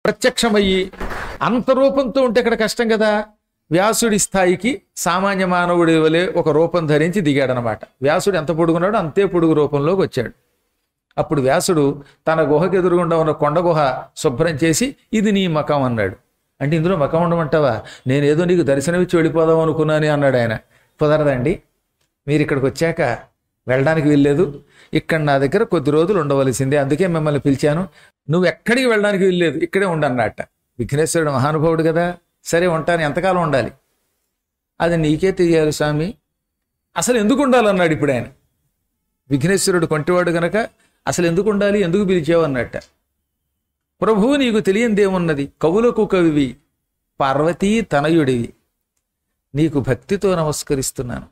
ప్రత్యక్షమయ్యి అంత రూపంతో ఉంటే ఇక్కడ కష్టం కదా వ్యాసుడి స్థాయికి సామాన్య మానవుడి వలె ఒక రూపం ధరించి దిగాడనమాట వ్యాసుడు ఎంత పొడుగున్నాడో అంతే పొడుగు రూపంలోకి వచ్చాడు అప్పుడు వ్యాసుడు తన గుహకి ఎదురుగుండా ఉన్న కొండ గుహ శుభ్రం చేసి ఇది నీ మకం అన్నాడు అంటే ఇందులో మకం ఉండమంటావా నేనేదో నీకు దర్శనమిచ్చి వెళ్ళిపోదాం అనుకున్నాను అన్నాడు ఆయన కుదరదండి మీరు ఇక్కడికి వచ్చాక వెళ్ళడానికి వీల్లేదు ఇక్కడ నా దగ్గర కొద్ది రోజులు ఉండవలసిందే అందుకే మిమ్మల్ని పిలిచాను నువ్వు ఎక్కడికి వెళ్ళడానికి వీల్లేదు ఇక్కడే ఉండన్నట్ట విఘ్నేశ్వరుడు మహానుభావుడు కదా సరే ఉంటాను ఎంతకాలం ఉండాలి అది నీకే తెలియాలి స్వామి అసలు ఎందుకు ఉండాలన్నాడు ఇప్పుడు ఆయన విఘ్నేశ్వరుడు కొంటివాడు గనక అసలు ఎందుకు ఉండాలి ఎందుకు పిలిచావు అన్నట్ట ప్రభువు నీకు తెలియందేమున్నది కవులకు కవివి పార్వతీ తనయుడివి నీకు భక్తితో నమస్కరిస్తున్నాను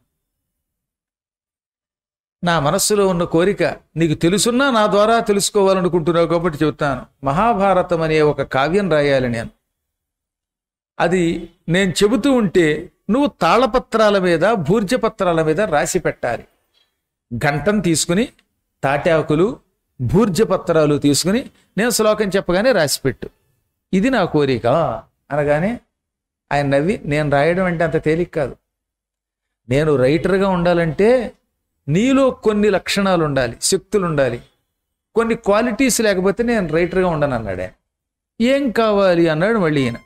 నా మనస్సులో ఉన్న కోరిక నీకు తెలుసున్నా నా ద్వారా తెలుసుకోవాలనుకుంటున్నావు కాబట్టి చెబుతాను మహాభారతం అనే ఒక కావ్యం రాయాలి నేను అది నేను చెబుతూ ఉంటే నువ్వు తాళపత్రాల మీద భూర్జపత్రాల మీద రాసి పెట్టాలి గంటం తీసుకుని తాటాకులు భూర్జపత్రాలు తీసుకుని నేను శ్లోకం చెప్పగానే రాసిపెట్టు ఇది నా కోరిక అనగానే ఆయన నవ్వి నేను రాయడం అంటే అంత తేలిక కాదు నేను రైటర్గా ఉండాలంటే నీలో కొన్ని లక్షణాలు ఉండాలి శక్తులు ఉండాలి కొన్ని క్వాలిటీస్ లేకపోతే నేను రైటర్గా ఉండను అన్నాడు ఆయన ఏం కావాలి అన్నాడు మళ్ళీ ఈయన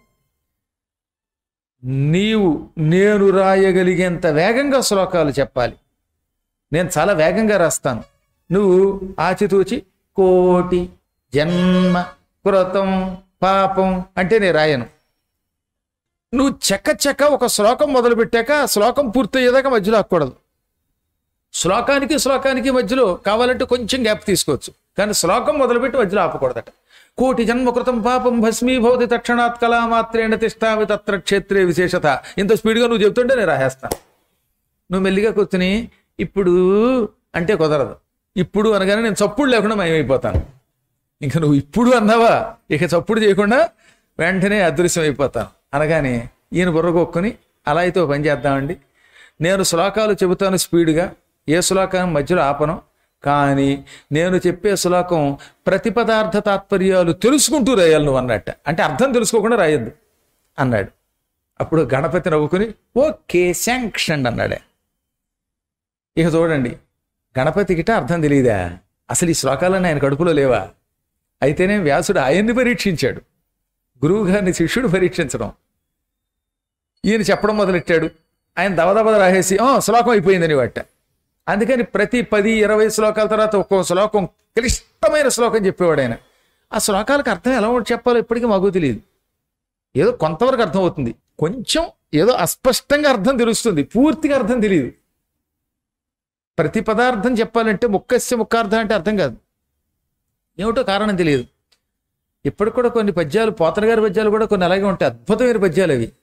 నీవు నేను రాయగలిగేంత వేగంగా శ్లోకాలు చెప్పాలి నేను చాలా వేగంగా రాస్తాను నువ్వు ఆచితూచి కోటి జన్మ కృతం పాపం అంటే నేను రాయను నువ్వు చెక్క చెక్క ఒక శ్లోకం మొదలుపెట్టాక ఆ శ్లోకం పూర్తయ్యేదాకా మధ్యలో ఆకూడదు శ్లోకానికి శ్లోకానికి మధ్యలో కావాలంటే కొంచెం గ్యాప్ తీసుకోవచ్చు కానీ శ్లోకం మొదలుపెట్టి మధ్యలో ఆపకూడదట కోటి జన్మకృతం పాపం భస్మీభవతి తక్షణాత్ కళామాత్రేణ తిష్టామి తత్ర క్షేత్రే విశేషత ఇంత స్పీడ్గా నువ్వు చెప్తుంటే నేను రాసేస్తాను నువ్వు మెల్లిగా కూర్చుని ఇప్పుడు అంటే కుదరదు ఇప్పుడు అనగానే నేను చప్పుడు లేకుండా మయమైపోతాను ఇంకా నువ్వు ఇప్పుడు అన్నావా ఇక చప్పుడు చేయకుండా వెంటనే అదృశ్యం అయిపోతాను అనగానే ఈయన బుర్రగొక్కుని అలా అయితే ఓ పని చేద్దామండి నేను శ్లోకాలు చెబుతాను స్పీడ్గా ఏ శ్లోకం మధ్యలో ఆపను కానీ నేను చెప్పే శ్లోకం ప్రతిపదార్థ తాత్పర్యాలు తెలుసుకుంటూ రాయాలి నువ్వు అన్నట్ట అంటే అర్థం తెలుసుకోకుండా రాయొద్దు అన్నాడు అప్పుడు గణపతి నవ్వుకుని ఓకే శాంక్షన్ అన్నాడే ఇక చూడండి గణపతికిట అర్థం తెలియదా అసలు ఈ శ్లోకాలన్నీ ఆయన కడుపులో లేవా అయితేనే వ్యాసుడు ఆయన్ని పరీక్షించాడు గురువు గారిని శిష్యుడు పరీక్షించడం ఈయన చెప్పడం మొదలెట్టాడు ఆయన దవదవద రాసేసి "ఆ, శ్లోకం అయిపోయిందని వాట అందుకని ప్రతి పది ఇరవై శ్లోకాల తర్వాత ఒక్కో శ్లోకం క్లిష్టమైన శ్లోకం చెప్పేవాడు ఆయన ఆ శ్లోకాలకు అర్థం ఎలా చెప్పాలో ఇప్పటికీ మాకు తెలియదు ఏదో కొంతవరకు అర్థం అవుతుంది కొంచెం ఏదో అస్పష్టంగా అర్థం తెలుస్తుంది పూర్తిగా అర్థం తెలియదు ప్రతి పదార్థం చెప్పాలంటే ముక్కస్య ముక్కార్థం అంటే అర్థం కాదు ఏమిటో కారణం తెలియదు ఇప్పటికి కూడా కొన్ని పద్యాలు పోతన గారి పద్యాలు కూడా కొన్ని అలాగే ఉంటాయి అద్భుతమైన పద్యాలు అవి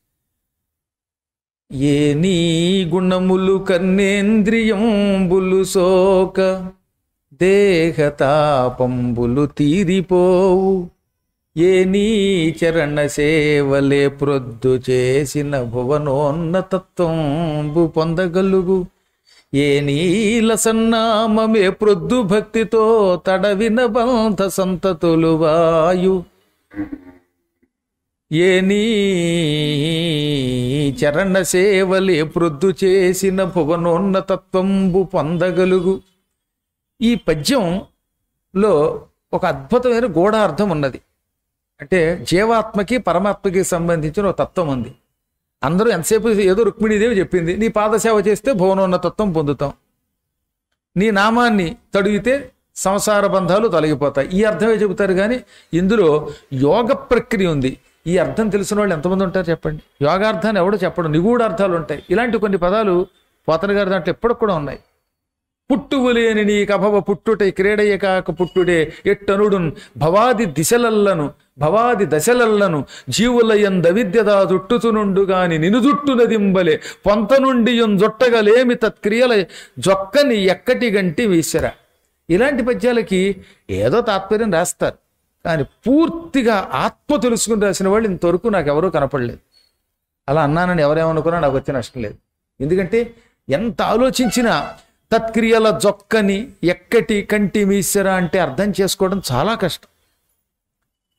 ఏ నీ గుణములు కర్ణేంద్రియంబులు సోక దేహతాపంబులు తీరిపోవు ఏ నీ చరణ సేవలే ప్రొద్దు చేసిన భువనోన్నతత్వంబు పొందగలుగు ఏ నీల సన్నామమే ప్రొద్దు భక్తితో తడవిన బంధ సంతతులు వాయు ఏ నీ చరణ సేవలే ప్రొద్దు చేసిన భువనోన్నతత్వంబు పొందగలుగు ఈ పద్యంలో ఒక అద్భుతమైన గూఢార్థం ఉన్నది అంటే జీవాత్మకి పరమాత్మకి సంబంధించిన ఒక తత్వం ఉంది అందరూ ఎంతసేపు ఏదో రుక్మిణీదేవి చెప్పింది నీ పాదసేవ చేస్తే భువనోన్న తత్వం పొందుతాం నీ నామాన్ని తడిగితే సంసార బంధాలు తొలగిపోతాయి ఈ అర్థమే చెబుతారు కానీ ఇందులో యోగ ప్రక్రియ ఉంది ఈ అర్థం తెలిసిన వాళ్ళు ఎంతమంది ఉంటారు చెప్పండి యోగార్థాన్ని ఎవడు చెప్పడం నిగూఢ అర్థాలు ఉంటాయి ఇలాంటి కొన్ని పదాలు పోతన గారి దాంట్లో ఎప్పటికి కూడా ఉన్నాయి పుట్టువులేని నీ కభవ పుట్టుటే క్రీడయ్య కాక పుట్టుడే ఎట్టనుడున్ భవాది దిశలల్లను భవాది దశలల్లను జీవులయంద విద్యదా జుట్టుతునుండు గాని నినుజుట్టునదింబలే పొంత నుండి జొట్టగలేమి తత్క్రియల జొక్కని ఎక్కటి గంటి వీసర ఇలాంటి పద్యాలకి ఏదో తాత్పర్యం రాస్తారు కానీ పూర్తిగా ఆత్మ తెలుసుకుని రాసిన వాళ్ళు ఇంతవరకు నాకు ఎవరూ కనపడలేదు అలా అన్నానని ఎవరేమనుకున్నా నాకు వచ్చే నష్టం లేదు ఎందుకంటే ఎంత ఆలోచించినా తత్క్రియల జొక్కని ఎక్కటి కంటి మీసర అంటే అర్థం చేసుకోవడం చాలా కష్టం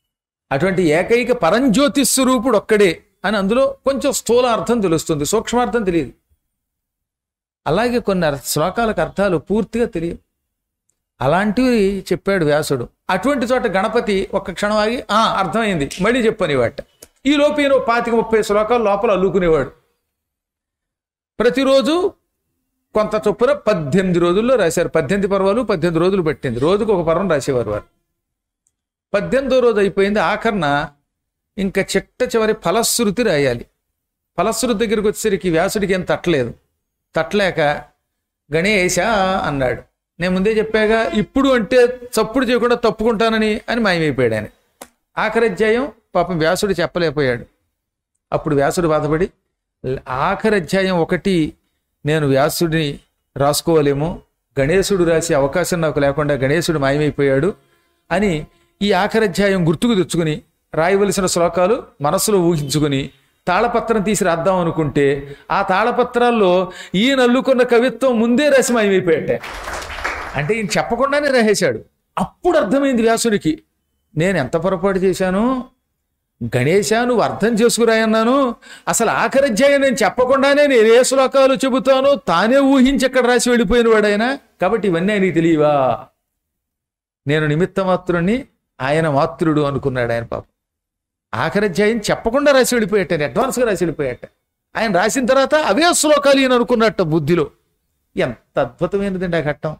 అటువంటి ఏకైక పరంజ్యోతి స్వరూపుడు ఒక్కడే అని అందులో కొంచెం స్థూల అర్థం తెలుస్తుంది సూక్ష్మార్థం తెలియదు అలాగే కొన్ని అర్- శ్లోకాలకు అర్థాలు పూర్తిగా తెలియదు అలాంటివి చెప్పాడు వ్యాసుడు అటువంటి చోట గణపతి ఒక్క క్షణం ఆగి ఆ అర్థమైంది మళ్ళీ చెప్పనివాట ఈ లోపు ఈయన ఓ పాతిక ముప్పై శ్లోకాలు లోపల అల్లుకునేవాడు ప్రతిరోజు కొంత చొప్పున పద్దెనిమిది రోజుల్లో రాశారు పద్దెనిమిది పర్వాలు పద్దెనిమిది రోజులు పట్టింది రోజుకు ఒక పర్వం రాసేవారు వారు పద్దెనిమిదో రోజు అయిపోయింది ఆఖరణ ఇంకా చిట్ట చివరి ఫలశ్రుతి రాయాలి ఫలశ్రుతి దగ్గరికి వచ్చేసరికి వ్యాసుడికి ఏం తట్టలేదు తట్టలేక గణేశ అన్నాడు నేను ముందే చెప్పాగా ఇప్పుడు అంటే చప్పుడు చేయకుండా తప్పుకుంటానని అని మాయమైపోయాడు ఆయన ఆఖరి అధ్యాయం పాపం వ్యాసుడు చెప్పలేకపోయాడు అప్పుడు వ్యాసుడు బాధపడి "ల- ఆఖరి అధ్యాయం ఒకటి నేను వ్యాసుడిని రాసుకోవాలేమో గణేశుడు రాసే అవకాశం నాకు లేకుండా గణేశుడు మాయమైపోయాడు అని ఈ ఆఖరి అధ్యాయం గుర్తుకు తెచ్చుకుని రాయవలసిన శ్లోకాలు మనసులో ఊహించుకుని తాళపత్రం తీసి రాద్దాం అనుకుంటే ఆ తాళపత్రాల్లో ఈయన అల్లుకున్న కవిత్వం ముందే రాసి మాయమైపోయాట అంటే ఈయన చెప్పకుండానే రాసేశాడు అప్పుడు అర్థమైంది వ్యాసునికి నేను ఎంత పొరపాటు చేశాను గణేశ నువ్వు అర్థం చేసుకురాయన్నాను అసలు ఆఖరి అధ్యాయం నేను చెప్పకుండానే నేను ఏ శ్లోకాలు చెబుతానో తానే ఊహించి ఎక్కడ రాసి వెళ్ళిపోయిన వాడైనా కాబట్టి ఇవన్నీ ఆయనకి తెలియవా నేను నిమిత్త మాత్రుణ్ణి ఆయన మాతృడు అనుకున్నాడు ఆయన పాపం ఆఖరి అధ్యాయం చెప్పకుండా రాసి వెళ్ళిపోయాట అడ్వాన్స్గా రాసి వెళ్ళిపోయాట ఆయన రాసిన తర్వాత అవే శ్లోకాలు ఈయన అనుకున్నట్ట బుద్ధిలో ఎంత అద్భుతమైనదండి ఆ ఘట్టం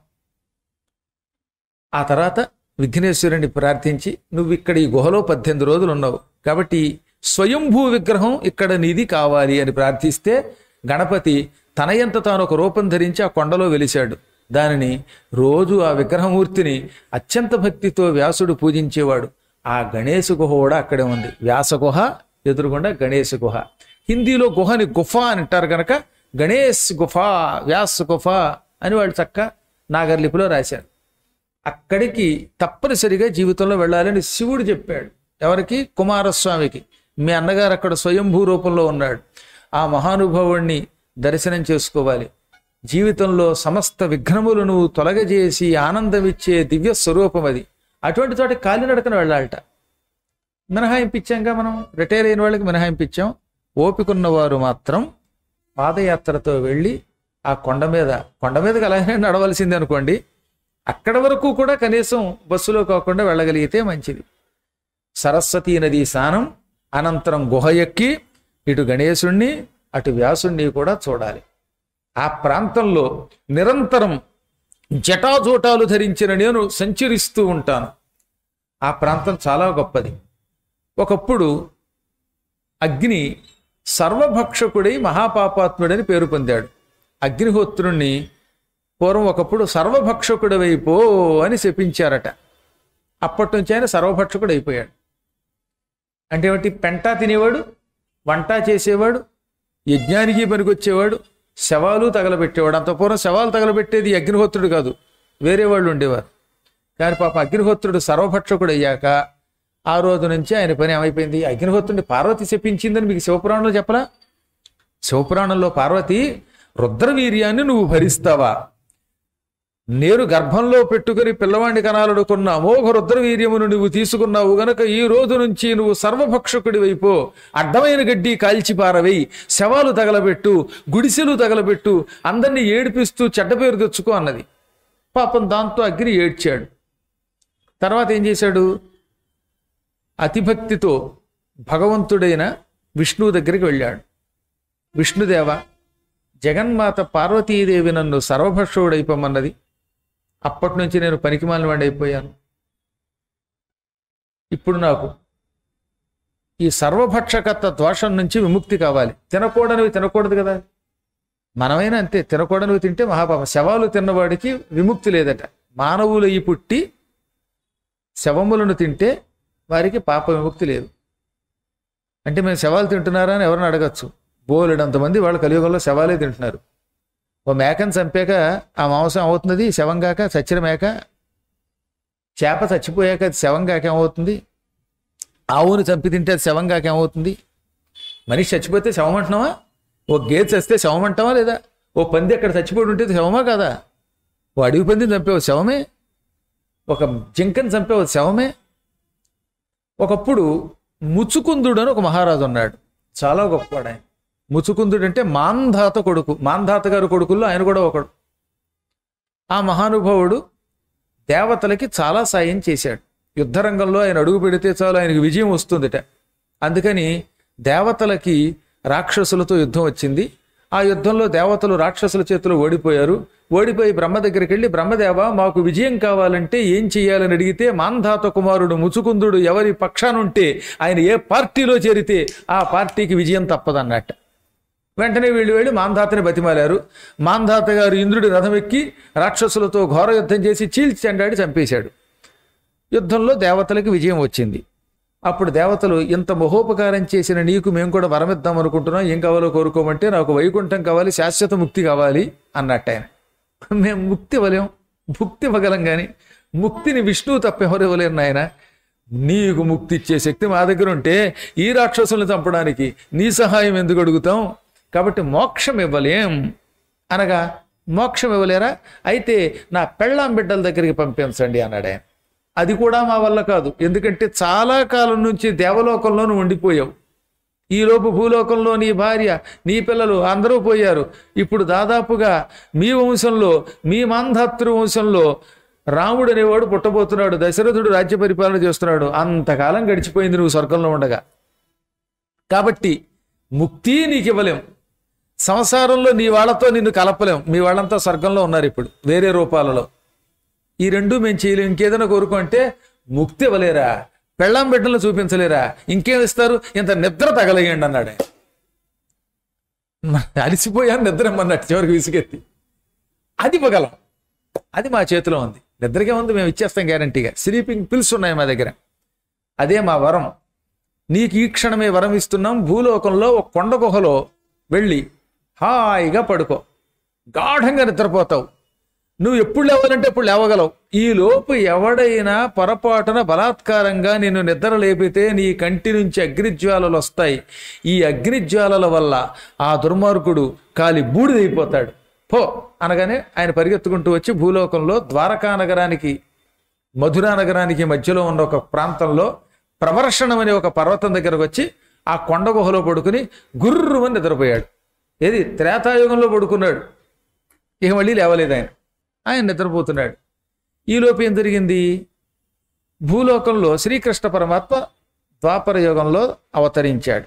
ఆ తర్వాత విఘ్నేశ్వరుని ప్రార్థించి నువ్వు ఇక్కడ ఈ గుహలో పద్దెనిమిది రోజులు ఉన్నావు కాబట్టి స్వయంభూ విగ్రహం ఇక్కడ నీది కావాలి అని ప్రార్థిస్తే గణపతి తనయంత తాను ఒక రూపం ధరించి ఆ కొండలో వెలిశాడు దానిని రోజు ఆ విగ్రహమూర్తిని అత్యంత భక్తితో వ్యాసుడు పూజించేవాడు ఆ గణేశ గుహ కూడా అక్కడే ఉంది వ్యాస గుహ ఎదురుగుండా గణేశ గుహ హిందీలో గుహని గుఫ అని అంటారు గనక గణేష్ గుఫ వ్యాస గుఫ అని వాళ్ళు చక్క నాగర్లిపిలో రాశారు అక్కడికి తప్పనిసరిగా జీవితంలో వెళ్ళాలని శివుడు చెప్పాడు ఎవరికి కుమారస్వామికి మీ అన్నగారు అక్కడ స్వయంభూ రూపంలో ఉన్నాడు ఆ మహానుభావుణ్ణి దర్శనం చేసుకోవాలి జీవితంలో సమస్త విఘ్నములను తొలగజేసి ఆనందమిచ్చే దివ్య స్వరూపం అది అటువంటి చోట కాలినడకన వెళ్ళాలట మినహాయింపిచ్చాంగా మనం రిటైర్ అయిన వాళ్ళకి మినహాయింపిచ్చాం ఓపికన్న వారు మాత్రం పాదయాత్రతో వెళ్ళి ఆ కొండ మీద కొండ మీదకి అలాగే నడవలసింది అనుకోండి అక్కడ వరకు కూడా కనీసం బస్సులో కాకుండా వెళ్ళగలిగితే మంచిది సరస్వతీ నది స్నానం అనంతరం గుహ ఎక్కి ఇటు గణేశుణ్ణి అటు వ్యాసుణ్ణి కూడా చూడాలి ఆ ప్రాంతంలో నిరంతరం జటాజోటాలు ధరించిన నేను సంచరిస్తూ ఉంటాను ఆ ప్రాంతం చాలా గొప్పది ఒకప్పుడు అగ్ని సర్వభక్షకుడై మహాపాపాత్ముడని పేరు పొందాడు అగ్నిహోత్రుణ్ణి పూర్వం ఒకప్పుడు సర్వభక్షకుడవైపో అని శపించారట అప్పటి నుంచి ఆయన సర్వభక్షకుడు అయిపోయాడు అంటే ఏమిటి పెంట తినేవాడు వంట చేసేవాడు యజ్ఞానికి పనికొచ్చేవాడు శవాలు తగలబెట్టేవాడు అంత పూర్వం శవాలు తగలబెట్టేది అగ్నిహోత్రుడు కాదు వేరే వాళ్ళు ఉండేవారు కానీ పాప అగ్నిహోత్రుడు సర్వభక్షకుడు అయ్యాక ఆ రోజు నుంచి ఆయన పని ఏమైపోయింది అగ్నిహోత్రుడిని పార్వతి చెప్పించిందని మీకు శివపురాణంలో చెప్పలా శివపురాణంలో పార్వతి రుద్రవీర్యాన్ని నువ్వు భరిస్తావా నేను గర్భంలో పెట్టుకుని పిల్లవాడిని కనాలనుకున్న అమోఘ రుద్రవీర్యమును నువ్వు తీసుకున్నావు గనక ఈ రోజు నుంచి నువ్వు సర్వభక్షకుడి వైపో అడ్డమైన గడ్డి కాల్చి పారవేయి శవాలు తగలబెట్టు గుడిసెలు తగలబెట్టు అందరినీ ఏడిపిస్తూ చెడ్డ పేరు తెచ్చుకో అన్నది పాపం దాంతో అగ్ని ఏడ్చాడు తర్వాత ఏం చేశాడు అతిభక్తితో భగవంతుడైన విష్ణువు దగ్గరికి వెళ్ళాడు విష్ణుదేవ జగన్మాత పార్వతీదేవి నన్ను సర్వభక్షుడైపోమన్నది అప్పటి నుంచి నేను పనికిమాలిన వాడిని అయిపోయాను ఇప్పుడు నాకు ఈ సర్వభక్షకత్వ దోషం నుంచి విముక్తి కావాలి తినకూడనివి తినకూడదు కదా మనమైనా అంతే తినకూడనివి తింటే మహాపాపం శవాలు తిన్నవాడికి విముక్తి లేదట మానవులు ఈ పుట్టి శవములను తింటే వారికి పాప విముక్తి లేదు అంటే మేము శవాలు తింటున్నారా అని ఎవరిని అడగచ్చు బోలెడంతమంది వాళ్ళు కలియుగంలో శవాలే తింటున్నారు ఓ మేకను చంపాక ఆ మాంసం అవుతున్నది శవం కాక చచ్చిన మేక చేప చచ్చిపోయాక అది శవం కాక ఏమవుతుంది ఆవుని చంపి తింటే అది శవం కాక ఏమవుతుంది మనిషి చచ్చిపోతే శవం అంటున్నావా ఓ గేదె చస్తే శవం అంటావా లేదా ఓ పంది అక్కడ చచ్చిపోయి ఉంటే శవమా కాదా ఓ అడవి పందిని చంపేవు శవమే ఒక జింకని చంపేవు శవమే ఒకప్పుడు ముచుకుందుడు అని ఒక మహారాజు ఉన్నాడు చాలా గొప్పవాడు ఆయన ముచుకుందుడు అంటే మాంధాత కొడుకు మాంధాత గారి కొడుకుల్లో ఆయన కూడా ఒకడు ఆ మహానుభావుడు దేవతలకి చాలా సాయం చేశాడు యుద్ధరంగంలో ఆయన అడుగు పెడితే చాలు ఆయనకి విజయం వస్తుందిట అందుకని దేవతలకి రాక్షసులతో యుద్ధం వచ్చింది ఆ యుద్ధంలో దేవతలు రాక్షసుల చేతిలో ఓడిపోయారు ఓడిపోయి బ్రహ్మ దగ్గరికి వెళ్ళి బ్రహ్మదేవ మాకు విజయం కావాలంటే ఏం చెయ్యాలని అడిగితే మాంధాత కుమారుడు ముచుకుందుడు ఎవరి పక్షానుంటే ఆయన ఏ పార్టీలో చేరితే ఆ పార్టీకి విజయం తప్పదన్నట్ట వెంటనే వీళ్ళు వెళ్ళి మాంధాతని బతిమాలారు మాంధాత గారు ఇంద్రుడి రథం ఎక్కి రాక్షసులతో ఘోర యుద్ధం చేసి చీల్చి చెండాడి చంపేశాడు యుద్ధంలో దేవతలకు విజయం వచ్చింది అప్పుడు దేవతలు ఇంత మహోపకారం చేసిన నీకు మేము కూడా వరమిద్దాం అనుకుంటున్నాం ఏం కావాలో కోరుకోమంటే నాకు వైకుంఠం కావాలి శాశ్వత ముక్తి కావాలి అన్నట్టు ఆయన మేము ముక్తి ఇవ్వలేం భుక్తి ఇవ్వగలం కానీ ముక్తిని విష్ణువు తప్ప ఎవరు ఇవ్వలేరు నాయన నీకు ముక్తి ఇచ్చే శక్తి మా దగ్గర ఉంటే ఈ రాక్షసుల్ని చంపడానికి నీ సహాయం ఎందుకు అడుగుతాం కాబట్టి మోక్షం ఇవ్వలేం అనగా మోక్షం ఇవ్వలేరా అయితే నా పెళ్ళాం బిడ్డల దగ్గరికి పంపించండి అన్నాడు ఆయన అది కూడా మా వల్ల కాదు ఎందుకంటే చాలా కాలం నుంచి దేవలోకంలోనూ ఉండిపోయావు ఈలోపు భూలోకంలో నీ భార్య నీ పిల్లలు అందరూ పోయారు ఇప్పుడు దాదాపుగా మీ వంశంలో మీ మాంధాతృ వంశంలో రాముడు అనేవాడు పుట్టబోతున్నాడు దశరథుడు రాజ్య పరిపాలన చేస్తున్నాడు అంతకాలం గడిచిపోయింది నువ్వు స్వర్గంలో ఉండగా కాబట్టి ముక్తి నీకు ఇవ్వలేం సంసారంలో నీ వాళ్ళతో నిన్ను కలపలేం మీ వాళ్ళంతా స్వర్గంలో ఉన్నారు ఇప్పుడు వేరే రూపాలలో ఈ రెండు మేము చేయలేం ఇంకేదైనా కోరుకో అంటే ముక్తి ఇవ్వలేరా పెళ్ళాం బిడ్డలు చూపించలేరా ఇంకేం ఇస్తారు ఇంత నిద్ర తగలయ్యండి అన్నాడు ఆయన. మరి అలిసిపోయాను నిద్ర ఇమ్మన్నట్టు చివరికి విసుగెత్తి అది ఇవ్వగలం అది మా చేతిలో ఉంది నిద్రకే ఉంది మేము ఇచ్చేస్తాం గ్యారంటీగా స్లీపింగ్ పిల్స్ ఉన్నాయి మా దగ్గర అదే మా వరం నీకు ఈ క్షణమే వరం ఇస్తున్నాం భూలోకంలో ఒక కొండ గుహలో వెళ్ళి హాయిగా పడుకో గాఢంగా నిద్రపోతావు నువ్వు ఎప్పుడు లేవాలంటే ఎప్పుడు లేవగలవు ఈ లోపు ఎవడైనా పొరపాటున బలాత్కారంగా నిన్ను నిద్ర లేపితే నీ కంటి నుంచి అగ్నిజ్వాలలు వస్తాయి ఈ అగ్నిజ్వాలల వల్ల ఆ దుర్మార్గుడు కాలి బూడిదైపోతాడు పో అనగానే ఆయన పరిగెత్తుకుంటూ వచ్చి భూలోకంలో ద్వారకా నగరానికి మధురా నగరానికి మధ్యలో ఉన్న ఒక ప్రాంతంలో ప్రవర్షణం అనే ఒక పర్వతం దగ్గరకు వచ్చి ఆ కొండ గుహలో పడుకుని గుర్రుమని నిద్రపోయాడు ఏది త్రేతాయుగంలో పడుకున్నాడు ఇక మళ్ళీ లేవలేదు ఆయన ఆయన నిద్రపోతున్నాడు ఈలోపు ఏం జరిగింది భూలోకంలో శ్రీకృష్ణ పరమాత్మ ద్వాపర యుగంలో అవతరించాడు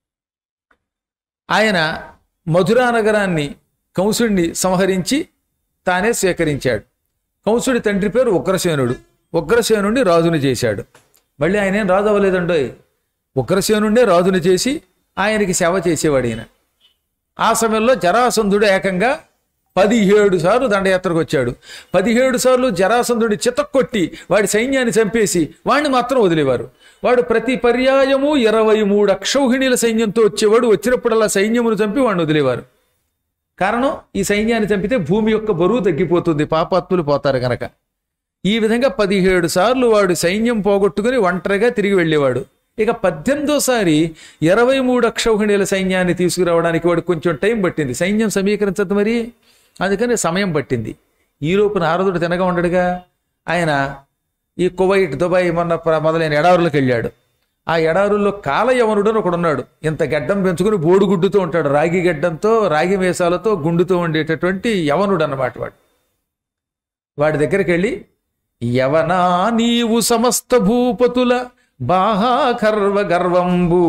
ఆయన మధురా నగరాన్ని కంసుడిని సంహరించి తానే స్వీకరించాడు కంసుడి తండ్రి పేరు ఉగ్రసేనుడు ఉగ్రసేనుడిని రాజుని చేశాడు మళ్ళీ ఆయన ఏం రాజు అవ్వలేదండోయ్ ఉగ్రసేనుడినే రాజుని చేసి ఆయనకి సేవ చేసేవాడు ఈయన ఆ సమయంలో జరాసంధుడు ఏకంగా పదిహేడు సార్లు దండయాత్రకు వచ్చాడు పదిహేడు సార్లు జరాసంధుడి చితక్కొట్టి వాడి సైన్యాన్ని చంపేసి వాడిని మాత్రం వదిలేవారు వాడు ప్రతి పర్యాయము ఇరవై మూడు అక్షౌహిణీల సైన్యంతో వచ్చేవాడు వచ్చినప్పుడల్లా సైన్యమును చంపి వాడిని వదిలేవారు కారణం ఈ సైన్యాన్ని చంపితే భూమి యొక్క బరువు తగ్గిపోతుంది పాపాత్ములు పోతారు గనక ఈ విధంగా పదిహేడు సార్లు వాడు సైన్యం పోగొట్టుకుని ఒంటరిగా తిరిగి వెళ్ళేవాడు ఇక పద్దెనిమిదోసారి ఇరవై మూడు అక్షౌహిణీల సైన్యాన్ని తీసుకురావడానికి వాడు కొంచెం టైం పట్టింది సైన్యం సమీకరించదు మరి అందుకని సమయం పట్టింది ఈలోపు నారదుడు తినగా ఉండడుగా ఆయన ఈ కువైట్ దుబాయ్ మొన్న ప్ర- మొదలైన ఎడారులకు వెళ్ళాడు ఆ ఎడారుల్లో కాలయవనుడు అని ఒకడున్నాడు ఇంత గడ్డం పెంచుకుని బోడుగుడ్డుతో ఉంటాడు రాగి గడ్డంతో రాగి మేసాలతో గుండుతో ఉండేటటువంటి యవనుడు అన్నమాట వాడు వాడి దగ్గరికి వెళ్ళి యవనా నీవు సమస్త భూపతుల బాహాకర్వ గర్వంబు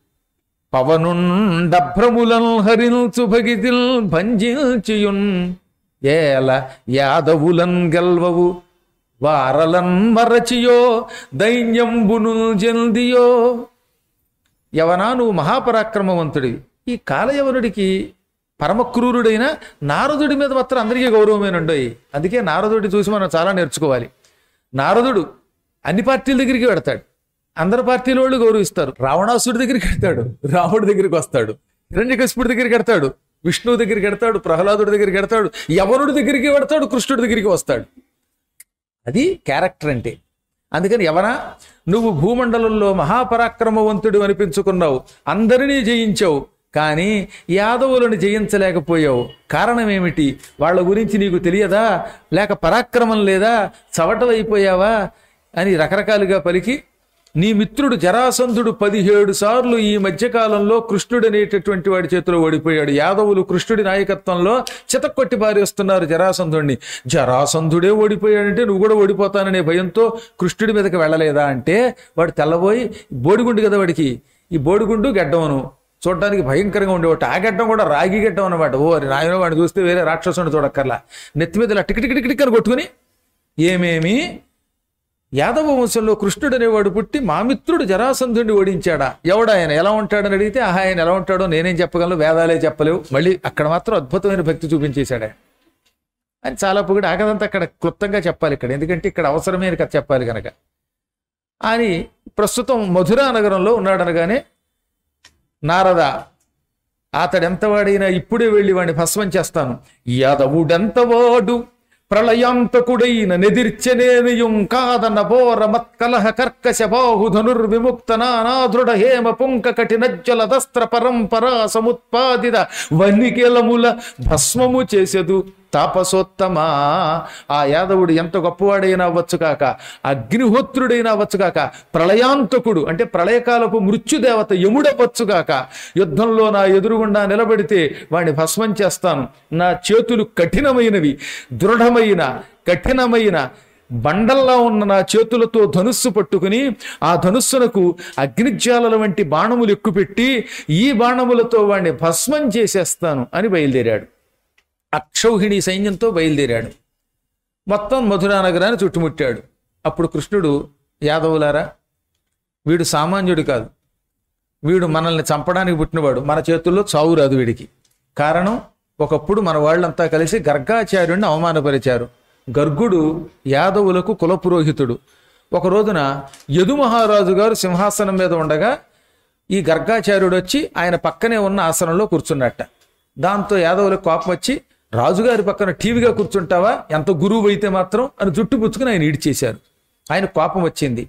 పవనుండభ్రములం హరించు భగితిల్ భంజించియున్ ఏల యాదవులన్ గెల్వవు వారలన్ మరచియో దైన్యంబును జల్దియో యవనా నువ్వు మహాపరాక్రమవంతుడివి ఈ కాలయవనుడికి పరమక్రూరుడైన నారదుడి మీద మాత్రం అందరికీ గౌరవమేనండోయ్ అందుకే నారదుడి చూసి మనం చాలా నేర్చుకోవాలి నారదుడు అన్ని పార్టీల దగ్గరికి వెడతాడు అందరి పార్టీల వాళ్ళు గౌరవిస్తారు రావణాసుడి దగ్గరికి వెడతాడు రాముడి దగ్గరికి వస్తాడు హిరణ్యకశిపుడి దగ్గరికి వెడతాడు విష్ణువు దగ్గరికి వెడతాడు ప్రహ్లాదుడి దగ్గరికి వెడతాడు యవనుడి దగ్గరికి వెడతాడు కృష్ణుడి దగ్గరికి వస్తాడు అది క్యారెక్టర్ అంటే అందుకని ఎవరా నువ్వు భూమండలంలో మహాపరాక్రమవంతుడు అనిపించుకున్నావు అందరినీ జయించావు కానీ యాదవులను జయించలేకపోయావు కారణం ఏమిటి వాళ్ళ గురించి నీకు తెలియదా లేక పరాక్రమం లేదా చవటవైపోయావా అని రకరకాలుగా పలికి నీ మిత్రుడు జరాసంధుడు పదిహేడు సార్లు ఈ మధ్యకాలంలో కృష్ణుడు అనేటటువంటి వాడి చేతిలో ఓడిపోయాడు యాదవులు కృష్ణుడి నాయకత్వంలో చితక్కొట్టి పారేస్తున్నారు జరాసంధుడిని జరాసంధుడే ఓడిపోయాడంటే నువ్వు కూడా ఓడిపోతాననే భయంతో కృష్ణుడి మీదకి వెళ్ళలేదా అంటే వాడు తెల్లబోయి బోడిగుండు కదా వాడికి ఈ బోడిగుండు గెడ్డమను చూడడానికి భయంకరంగా ఉండేవాడు ఆ గడ్డం కూడా రాగి గడ్డం అనమాట ఓ నాయన వాడిని చూస్తే వేరే రాక్షసుని చూడక్కర్లా నెత్తి మీద ఇలా టిక్ టిక్ టిక్ టిక్ అని కొట్టుకుని ఏమేమి యాదవ వంశంలో కృష్ణుడు అనేవాడు పుట్టి మా మిత్రుడు జరాసంధుడిని ఓడించాడా ఎవడాయన ఎలా ఉంటాడని అడిగితే ఆహా ఆయన ఎలా ఉంటాడో నేనేం చెప్పగలను వేదాలే చెప్పలేవు మళ్ళీ అక్కడ మాత్రం అద్భుతమైన భక్తి చూపించేశాడు ఆయన అని చాలా పొగిడి ఆగదంతా అక్కడ క్లుప్తంగా చెప్పాలి ఇక్కడ ఎందుకంటే ఇక్కడ అవసరమైన కథ చెప్పాలి కనుక అని ప్రస్తుతం మధురా నగరంలో ఉన్నాడనగానే నారద అతడెంతవాడైనా ఇప్పుడే వెళ్ళి వాడిని భస్మం చేస్తాను యాదవుడెంతవాడు ప్రళయాంతకుడైన నెదిర్చనేనియుం కాదన్న బోర మత్కలహ కర్కశ బాహు ధనుర్విముక్త నానాదృఢ హేమ పుంక కఠినజ్జల దస్త్ర పరంపరా సముత్పాదిత వన్నికేలముల భస్మము చేసెదు తాపసోత్తమా ఆ యాదవుడు ఎంత గొప్పవాడైనా అవ్వచ్చు కాక అగ్నిహోత్రుడైనా అవ్వచ్చు కాక ప్రళయాంతకుడు అంటే ప్రళయకాలపు మృత్యుదేవత యముడవ్వచ్చు కాక యుద్ధంలో నా ఎదురుగుండా నిలబడితే వాడిని భస్మం చేస్తాను నా చేతులు కఠినమైనవి దృఢమైన కఠినమైన బండల్లా ఉన్న నా చేతులతో ధనుస్సు పట్టుకుని ఆ ధనుస్సునకు అగ్నిజ్వాలల వంటి బాణములు ఎక్కుపెట్టి ఈ బాణములతో వాడిని భస్మం చేసేస్తాను అని బయలుదేరాడు అక్షౌహిణి సైన్యంతో బయలుదేరాడు మొత్తం మధురా నగరాన్ని చుట్టుముట్టాడు అప్పుడు కృష్ణుడు యాదవులారా వీడు సామాన్యుడు కాదు వీడు మనల్ని చంపడానికి పుట్టినవాడు మన చేతుల్లో చావు రాదు వీడికి కారణం ఒకప్పుడు మన వాళ్ళంతా కలిసి గర్గాచార్యుడిని అవమానపరిచారు గర్గుడు యాదవులకు కులపురోహితుడు ఒక రోజున యదు మహారాజు గారు సింహాసనం మీద ఉండగా ఈ గర్గాచార్యుడు వచ్చి ఆయన పక్కనే ఉన్న ఆసనంలో కూర్చున్నట్ట దాంతో యాదవులకు కోపం వచ్చి రాజుగారి పక్కన టీవీగా కూర్చుంటావా ఎంత గురువు అయితే మాత్రం అని జుట్టు పుచ్చుకుని ఆయన ఈడ్చేశారు ఆయన కోపం వచ్చింది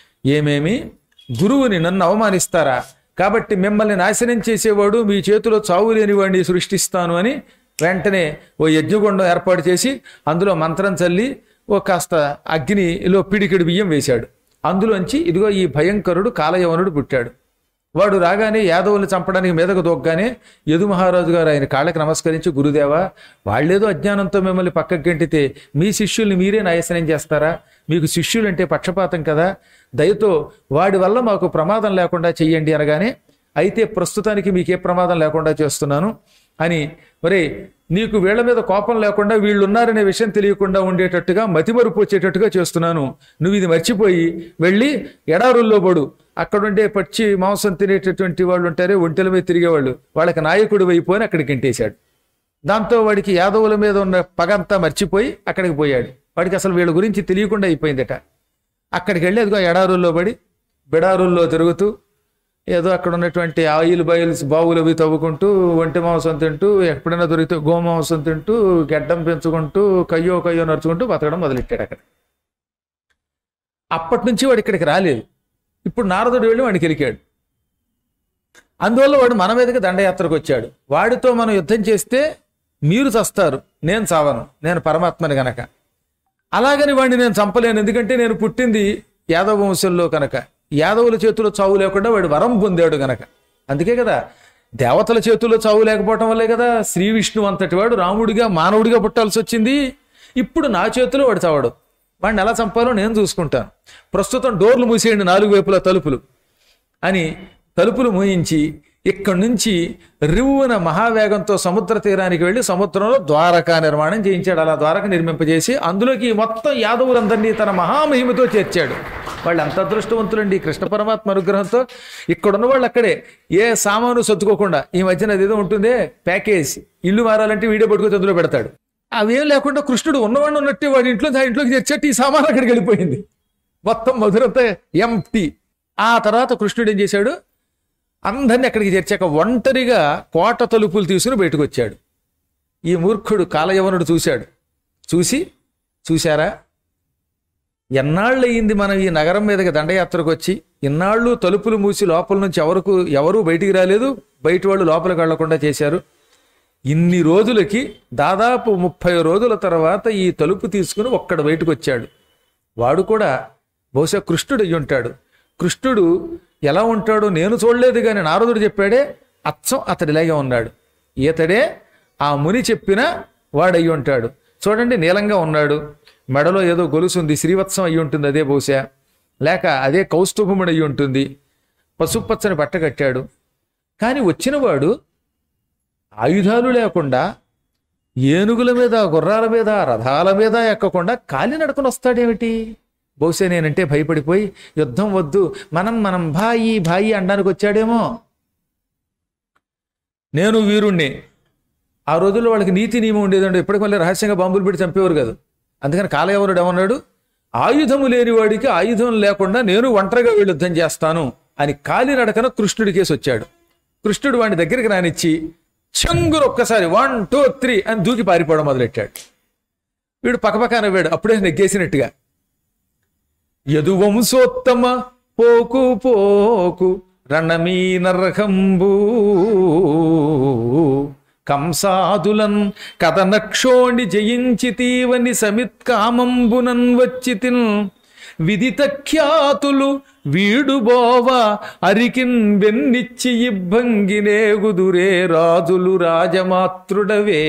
ఏమేమి గురువుని నన్ను అవమానిస్తారా కాబట్టి మిమ్మల్ని నాశనం చేసేవాడు మీ చేతిలో చావు లేని వాడిని సృష్టిస్తాను అని వెంటనే ఓ యజ్ఞగుండం ఏర్పాటు చేసి అందులో మంత్రం చల్లి ఓ కాస్త అగ్నిలో పిడికిడి బియ్యం వేశాడు అందులోంచి ఇదిగో ఈ భయంకరుడు కాలయవనుడు పుట్టాడు వాడు రాగానే యాదవుల్ని చంపడానికి మీదకు దొక్కగానే యదు మహారాజు గారు ఆయన కాళ్ళకి నమస్కరించి గురుదేవా వాళ్ళేదో అజ్ఞానంతో మిమ్మల్ని పక్కకి గంటితే మీ శిష్యుల్ని మీరే నాయసనం చేస్తారా మీకు శిష్యులంటే పక్షపాతం కదా దయతో వాడి వల్ల మాకు ప్రమాదం లేకుండా చెయ్యండి అనగానే అయితే ప్రస్తుతానికి మీకే ప్రమాదం లేకుండా చేస్తున్నాను అని ఒరే నీకు వీళ్ళ మీద కోపం లేకుండా వీళ్ళు ఉన్నారనే విషయం తెలియకుండా ఉండేటట్టుగా మతిమరుపు వచ్చేటట్టుగా చేస్తున్నాను నువ్వు ఇది మర్చిపోయి వెళ్ళి ఎడారుల్లో పడు అక్కడుండే పచ్చి మాంసం తినేటటువంటి వాళ్ళు ఉంటారే ఒంటెల మీద తిరిగేవాళ్ళు వాళ్ళకి నాయకుడు అయిపోయి అక్కడికి ఇంటేశాడు దాంతో వాడికి యాదవుల మీద ఉన్న పగంతా మర్చిపోయి అక్కడికి పోయాడు వాడికి అసలు వీళ్ళ గురించి తెలియకుండా అయిపోయిందట అక్కడికి వెళ్ళి అదిగో ఎడారుల్లో పడి బిడారుల్లో తిరుగుతూ ఏదో అక్కడ ఉన్నటువంటి ఆయిల్ బాయిల్స్ బావులు అవి తవ్వుకుంటూ ఒంటి మాంసం తింటూ ఎప్పుడైనా దొరికితే గోమాంసం తింటూ గడ్డం పెంచుకుంటూ కయ్యో కయ్యో నడుచుకుంటూ బతకడం మొదలెట్టాడు అక్కడ అప్పటి నుంచి వాడు ఇక్కడికి రాలేదు ఇప్పుడు నారదుడు వెళ్ళి వాడికి ఎరికాడు అందువల్ల వాడు మన మీదకి దండయాత్రకు వచ్చాడు వాడితో మనం యుద్ధం చేస్తే మీరు చస్తారు నేను చావను నేను పరమాత్మని గనక అలాగని వాడిని నేను చంపలేను ఎందుకంటే నేను పుట్టింది యాదవ వంశంలో కనుక యాదవుల చేతిలో చావు లేకుండా వాడు వరం పొందాడు గనక అందుకే కదా దేవతల చేతుల్లో చావు లేకపోవటం వల్లే కదా శ్రీ విష్ణు అంతటి వాడు రాముడిగా మానవుడిగా పుట్టాల్సి వచ్చింది ఇప్పుడు నా చేతిలో వాడు చావాడు వాడిని ఎలా చంపాలో నేను చూసుకుంటాను ప్రస్తుతం డోర్లు మూసేయండి నాలుగు వైపుల తలుపులు అని తలుపులు మూయించి ఇక్కడి నుంచి రివ్వున మహావేగంతో సముద్ర తీరానికి వెళ్ళి సముద్రంలో ద్వారకా నిర్మాణం చేయించాడు అలా ద్వారక నిర్మింపజేసి అందులోకి మొత్తం యాదవులందరినీ తన మహామహిమతో చేర్చాడు వాళ్ళు అంత అదృష్టవంతులండి ఈ కృష్ణ పరమాత్మ అనుగ్రహంతో ఇక్కడున్న వాళ్ళు అక్కడే ఏ సామాను సర్దుకోకుండా ఈ మధ్యన అదేదో ఉంటుందే ప్యాకేజ్ ఇల్లు మారాలంటే వీడియో పట్టుకుని అందులో పెడతాడు అవేం లేకుండా కృష్ణుడు ఉన్నవాడు ఉన్నట్టే వాడి ఇంట్లో ఆ ఇంట్లోకి తెచ్చట్టు ఈ సామాన్ అక్కడికి వెళ్ళిపోయింది మొత్తం మధురంతా ఎంటీ ఆ తర్వాత కృష్ణుడు ఏం చేశాడు అందరిని అక్కడికి చేర్చాక ఒంటరిగా కోట తలుపులు తీసుకుని బయటకు వచ్చాడు ఈ మూర్ఖుడు కాలయవనుడు చూశాడు చూసి చూశారా ఎన్నాళ్ళయింది మనం ఈ నగరం మీదకి దండయాత్రకు వచ్చి ఇన్నాళ్ళు తలుపులు మూసి లోపల నుంచి ఎవరికి ఎవరూ బయటికి రాలేదు బయట వాళ్ళు లోపలికి వెళ్లకుండా చేశారు ఇన్ని రోజులకి దాదాపు ముప్పై రోజుల తర్వాత ఈ తలుపు తీసుకుని ఒక్కడ బయటకు వచ్చాడు వాడు కూడా బహుశా కృష్ణుడు అయ్యి ఉంటాడు కృష్ణుడు ఎలా ఉంటాడో నేను చూడలేదు కానీ నారదుడు చెప్పాడే అచ్చం అతడిలాగే ఉన్నాడు ఈతడే ఆ ముని చెప్పిన వాడయ్యి ఉంటాడు చూడండి నీలంగా ఉన్నాడు మెడలో ఏదో గొలుసు ఉంది శ్రీవత్సం అయ్యి ఉంటుంది అదే బహుశా లేక అదే కౌస్తుభముడు అయ్యి ఉంటుంది పసుపచ్చని బట్ట కట్టాడు కానీ వచ్చినవాడు ఆయుధాలు లేకుండా ఏనుగుల మీద గుర్రాల మీద రథాల మీద ఎక్కకుండా కాలి నడుకుని వస్తాడేమిటి బహుశా నేనంటే భయపడిపోయి యుద్ధం వద్దు మనం మనం భాయి భాయి అనడానికి వచ్చాడేమో నేను వీరుణ్ణి ఆ రోజుల్లో వాళ్ళకి నీతి నియమం ఉండేదండి ఎప్పటికి మళ్ళీ రహస్యంగా బాంబులు పెట్టి చంపేవారు కాదు అందుకని కాలయవరుడు ఏమన్నాడు ఆయుధము లేని వాడికి ఆయుధం లేకుండా నేను ఒంటరిగా వీళ్ళు యుద్ధం చేస్తాను అని కాలి నడకన కృష్ణుడి కేసు వచ్చాడు కృష్ణుడు వాడి దగ్గరికి రానిచ్చి చెంగురు ఒక్కసారి వన్ టూ త్రీ అని దూకి పారిపోవడం మొదలెట్టాడు వీడు పక్కపక్క నవ్వాడు అప్పుడే నెగ్గేసినట్టుగా యదువంశోత్తమ పోకు పోకు రణమీ నరకంబూ కంసాదులన్ కథనక్షోణి జయించితీవని సమిత్కామంబునన్ వచ్చితిన్ విదిత ఖ్యాతులు వీడుబోవ అరికిన్ వెన్నిచ్చి ఇబ్బంగినేగుదురే రాజులు రాజమాతృడవే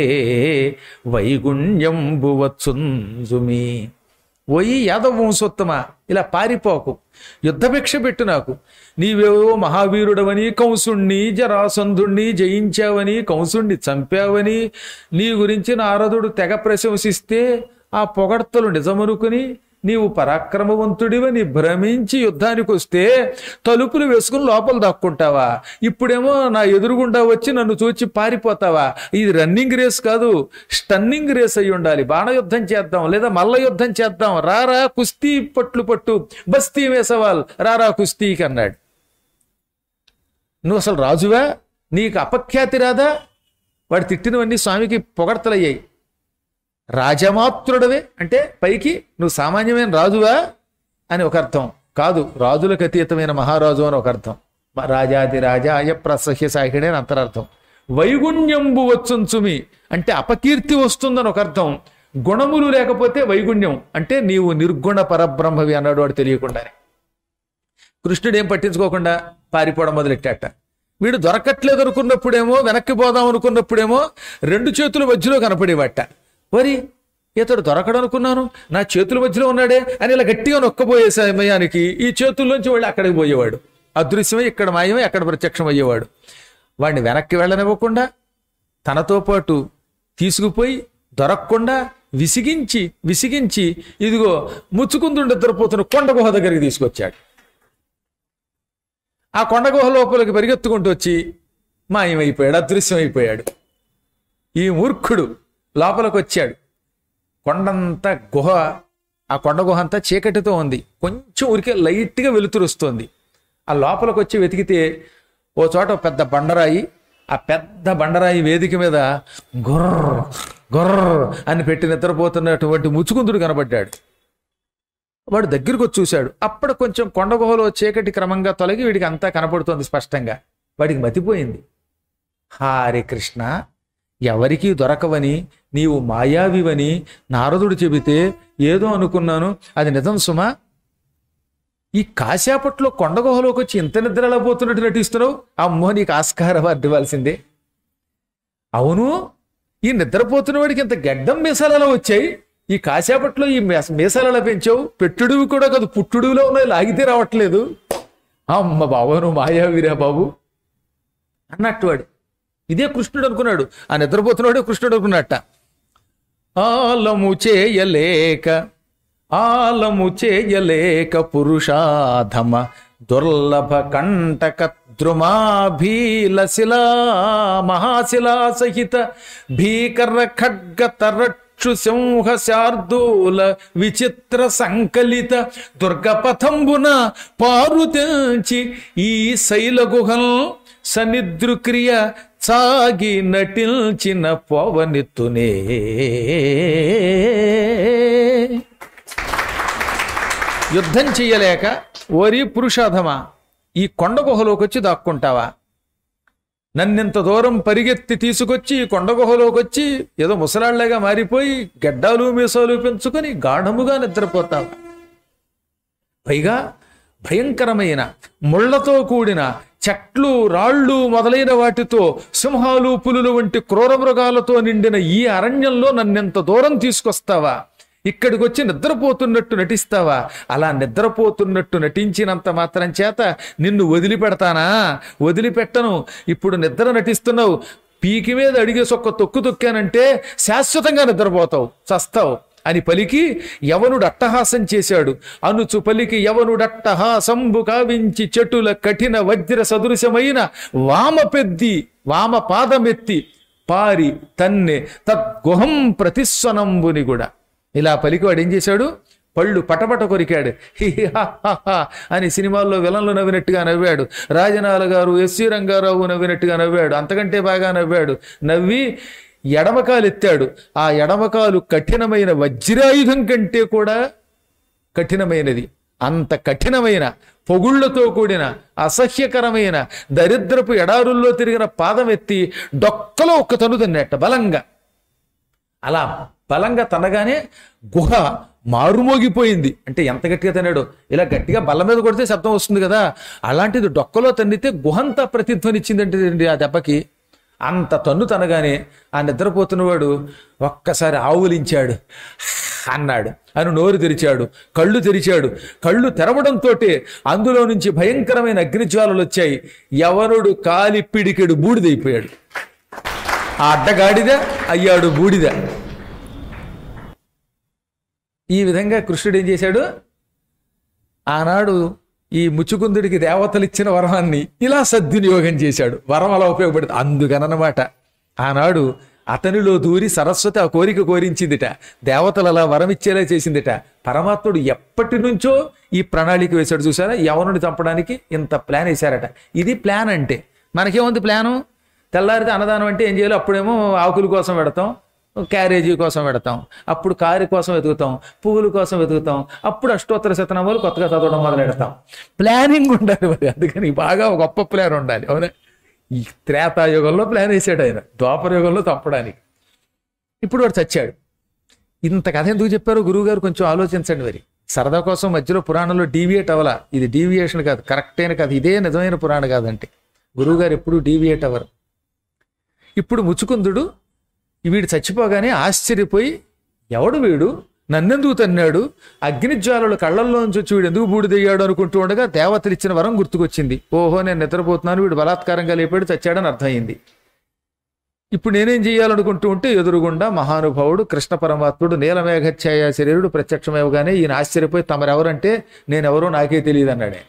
వైగుణ్యంబువత్సుంజుమి ఓయి యాదవ వంశోత్తమ ఇలా పారిపోకు యుద్ధభిక్ష పెట్టు నాకు నీవేవో మహావీరుడవని కంసుణ్ణి జరాసంధుణ్ణి జయించావని కంసుణ్ణి చంపావని నీ గురించి నారదుడు తెగ ప్రశంసిస్తే ఆ పొగడ్తలు నిజమనుకుని నీవు పరాక్రమవంతుడివని భ్రమించి యుద్ధానికి వస్తే తలుపులు వేసుకుని లోపల దాక్కుంటావా ఇప్పుడేమో నా ఎదురుగుండా వచ్చి నన్ను చూచి పారిపోతావా ఇది రన్నింగ్ రేస్ కాదు స్టన్నింగ్ రేస్ అయి ఉండాలి బాణ యుద్ధం చేద్దాం లేదా మల్ల యుద్ధం చేద్దాం రారా కుస్తీ పట్లు పట్టు బస్తీ వేసవాల్ రారా కుస్తీకి అన్నాడు నువ్వు అసలు రాజువా నీకు అపఖ్యాతి రాదా వాడు తిట్టినవన్నీ స్వామికి పొగడ్తలయ్యాయి రాజమాత్రుడవే అంటే పైకి నువ్వు సామాన్యమైన రాజువా అని ఒక అర్థం కాదు రాజులకు అతీతమైన మహారాజు అని ఒక అర్థం రాజాది రాజాయ ప్రసహ్య సాహిడే అని అంతరార్థం వైగుణ్యంబు వచ్చుంచుమి అంటే అపకీర్తి వస్తుందని ఒక అర్థం గుణములు లేకపోతే వైగుణ్యం అంటే నీవు నిర్గుణ పరబ్రహ్మవి అన్నాడు వాడు తెలియకుండానే కృష్ణుడు ఏం పట్టించుకోకుండా పారిపోవడం మొదలెట్టాట వీడు దొరకట్లేదు అనుకున్నప్పుడేమో వెనక్కి పోదాం అనుకున్నప్పుడేమో రెండు చేతుల మధ్యలో కనపడేవాట మరి ఇతడు దొరకడం అనుకున్నాను నా చేతుల మధ్యలో ఉన్నాడే అని ఇలా గట్టిగా నొక్కబోయే సమయానికి ఈ చేతుల్లోంచి వాళ్ళు అక్కడికి పోయేవాడు అదృశ్యమై ఇక్కడ మాయమై అక్కడ ప్రత్యక్షం అయ్యేవాడు వాడిని వెనక్కి వెళ్ళనివ్వకుండా తనతో పాటు తీసుకుపోయి దొరకకుండా విసిగించి విసిగించి ఇదిగో ముచ్చుకుందుండి నిద్రపోతున్న కొండ గుహ దగ్గరికి తీసుకొచ్చాడు ఆ కొండ గుహ లోపలికి పరిగెత్తుకుంటూ వచ్చి మాయమైపోయాడు అదృశ్యం అయిపోయాడు ఈ మూర్ఖుడు లోపలికి వచ్చాడు కొండంతా గుహ ఆ కొండ గుహ అంతా చీకటితో ఉంది కొంచెం ఊరికే లైట్గా వెలుతురు వస్తుంది ఆ లోపలికి వచ్చి వెతికితే ఓ చోట ఒక పెద్ద బండరాయి ఆ పెద్ద బండరాయి వేదిక మీద గుర్ర గుర్ర అని పెట్టి నిద్రపోతున్నటువంటి ముచ్చుకుందుడు కనబడ్డాడు వాడు దగ్గరికి వచ్చి చూశాడు అప్పుడు కొంచెం కొండ గుహలో చీకటి క్రమంగా తొలగి వీడికి అంతా కనపడుతోంది స్పష్టంగా వాడికి మతిపోయింది హారే కృష్ణ ఎవరికీ దొరకవని నీవు మాయావివని నారదుడు చెబితే ఏదో అనుకున్నాను అది నిజం సుమా ఈ కాసేపట్లో కొండ గుహలోకి వచ్చి ఇంత నిద్రలా పోతున్నట్టు నటిస్తున్నావు అమ్మో నీకు ఆస్కారం అడ్డవలసిందే అవును ఈ నిద్రపోతున్న వాడికి ఇంత గడ్డం మీసాలలో వచ్చాయి ఈ కాసేపట్లో ఈ మీస- మీసాలలో పెంచావు పెట్టుడువి కూడా కాదు పుట్టుడువిలో ఉన్నాయి లాగితే రావట్లేదు అమ్మ బాబు నువ్వు మాయావిరా బాబు అన్నట్టు వాడు ఇదే కృష్ణుడు అనుకున్నాడు ఆ నిద్రపోతున్నాడే కృష్ణుడు అనుకున్నట్ట ఆలము చేయలేక ఆలము చేయలేక పురుషాధమ దుర్లభ కంటక ద్రుమాభీల శిలా మహాశిలా సహిత భీకర ఖడ్గ తరక్షు సింహ శార్దూల విచిత్ర సంకలిత దుర్గపథంబున పారుతెంచి ఈ శైల గుహల్ సనిద్రుక్రియ సాగి నటిల్చిన పవనెత్తునే యుద్ధం చెయ్యలేక ఓరి పురుషాధమా ఈ కొండ గుహలోకి వచ్చి దాక్కుంటావా నన్నింత దూరం పరిగెత్తి తీసుకొచ్చి ఈ కొండ గుహలోకి వచ్చి ఏదో ముసలాళ్లగా మారిపోయి గడ్డాలు మీసాలు పెంచుకొని గాఢముగా నిద్రపోతావా పైగా భయంకరమైన ముళ్లతో కూడిన చెట్లు రాళ్ళు మొదలైన వాటితో సింహాలు పులులు వంటి క్రూర మృగాలతో నిండిన ఈ అరణ్యంలో నన్నెంత దూరం తీసుకొస్తావా ఇక్కడికి వచ్చి నిద్రపోతున్నట్టు నటిస్తావా అలా నిద్రపోతున్నట్టు నటించినంత మాత్రం చేత నిన్ను వదిలిపెడతానా వదిలిపెట్టను ఇప్పుడు నిద్ర నటిస్తున్నావు పీకి మీద అడిగేసి ఒక్క తొక్కు తొక్కానంటే శాశ్వతంగా నిద్రపోతావు చస్తావు అని పలికి యవనుడు అట్టహాసం చేశాడు అనుచు పలికి యవనుడు అట్టహాసంబు కావించి చెట్టుల కఠిన వజ్ర సదృశమైన వామ పెద్ది వామ పాదమెత్తి పారి తన్నే తద్గుహం ప్రతిస్వనంబుని కూడా ఇలా పలికి వాడు ఏం చేశాడు పళ్ళు పటపట కొరికాడు హి హి హా హా హా అని సినిమాల్లో విలన్లు నవ్వినట్టుగా నవ్వాడు రాజనాల గారు ఎస్వి రంగారావు నవ్వినట్టుగా నవ్వాడు అంతకంటే బాగా నవ్వాడు నవ్వి ఎడమకాలు ఎత్తాడు ఆ ఎడమకాలు కఠినమైన వజ్రాయుధం కంటే కూడా కఠినమైనది అంత కఠినమైన పొగుళ్లతో కూడిన అసహ్యకరమైన దరిద్రపు ఎడారుల్లో తిరిగిన పాదం ఎత్తి డొక్కలో ఒక్క తను తన్నట్ట బలంగా అలా బలంగా తనగానే గుహ మారుమోగిపోయింది అంటే ఎంత గట్టిగా తన్నాడు ఇలా గట్టిగా బల్ల మీద కొడితే శబ్దం వస్తుంది కదా అలాంటిది డొక్కలో తన్నితే గుహంతా ప్రతిధ్వనిచ్చిందంటే ఆ దెబ్బకి అంత తన్ను తనగానే ఆ నిద్రపోతున్నవాడు ఒక్కసారి ఆవులించాడు అన్నాడు అని నోరు తెరిచాడు కళ్ళు తెరిచాడు కళ్ళు తెరవడంతో అందులో నుంచి భయంకరమైన అగ్నిజ్వాలలు వచ్చాయి యవనుడు కాలి పిడికెడు బూడిదైపోయాడు ఆ అడ్డగాడిద అయ్యాడు బూడిద ఈ విధంగా కృష్ణుడు ఏం చేశాడు ఆనాడు ఈ ముచ్చుకుందుడికి దేవతలు ఇచ్చిన వరాన్ని ఇలా సద్వినియోగం చేశాడు వరం అలా ఉపయోగపడుతుంది అందుకనమాట ఆనాడు అతనిలో దూరి సరస్వతి ఆ కోరిక కోరించిందిట దేవతలు అలా వరం ఇచ్చేలా చేసిందిట పరమాత్ముడు ఎప్పటి నుంచో ఈ ప్రణాళిక వేశాడు చూసారా యవనుని చంపడానికి ఇంత ప్లాన్ వేశారట ఇది ప్లాన్ అంటే మనకేముంది ప్లాను తెల్లారితే అన్నదానం అంటే ఏం చేయాలి అప్పుడేమో ఆకుల కోసం పెడతాం క్యారేజీ కోసం పెడతాం అప్పుడు కారు కోసం వెతుకుతాం పువ్వుల కోసం వెతుకుతాం అప్పుడు అష్టోత్తర శతనామాలు కొత్తగా చదవడం మొదలెడతాం ప్లానింగ్ ఉండాలి మరి అందుకని బాగా ఒక గొప్ప ప్లాన్ ఉండాలి అవునా ఈ త్రేతాయుగంలో ప్లాన్ వేసాడు ఆయన ద్వాపర యుగంలో తప్పడానికి ఇప్పుడు వాడు చచ్చాడు ఇంత కథ ఎందుకు చెప్పారో గురువుగారు కొంచెం ఆలోచించండి మరి సరదా కోసం మధ్యలో పురాణంలో డీవియేట్ అవ్వాలా ఇది డీవియేషన్ కాదు కరెక్ట్ అయిన కథ ఇదే నిజమైన పురాణం కాదంటే గురువుగారు ఎప్పుడు డీవియేట్ అవ్వరు ఇప్పుడు ముచ్చుకుందుడు వీడు చచ్చిపోగానే ఆశ్చర్యపోయి ఎవడు వీడు నన్నెందుకు తన్నాడు అగ్నిజ్వాలలు కళ్ళల్లోంచి వచ్చి వీడు ఎందుకు బూడిదయ్యాడు అనుకుంటూ ఉండగా దేవతలు ఇచ్చిన వరం గుర్తుకొచ్చింది ఓహో నేను నిద్రపోతున్నాను వీడు బలాత్కారంగా లేపాడు చచ్చాడని అర్థమైంది ఇప్పుడు నేనేం చేయాలనుకుంటూ ఉంటే ఎదురుగుండా మహానుభావుడు కృష్ణ పరమాత్ముడు నీలమేఘఛాయ శరీరుడు ప్రత్యక్షమేవగానే ఈయన ఆశ్చర్యపోయి తమరెవరంటే నేనెవరో నాకే తెలియదు అన్నాడే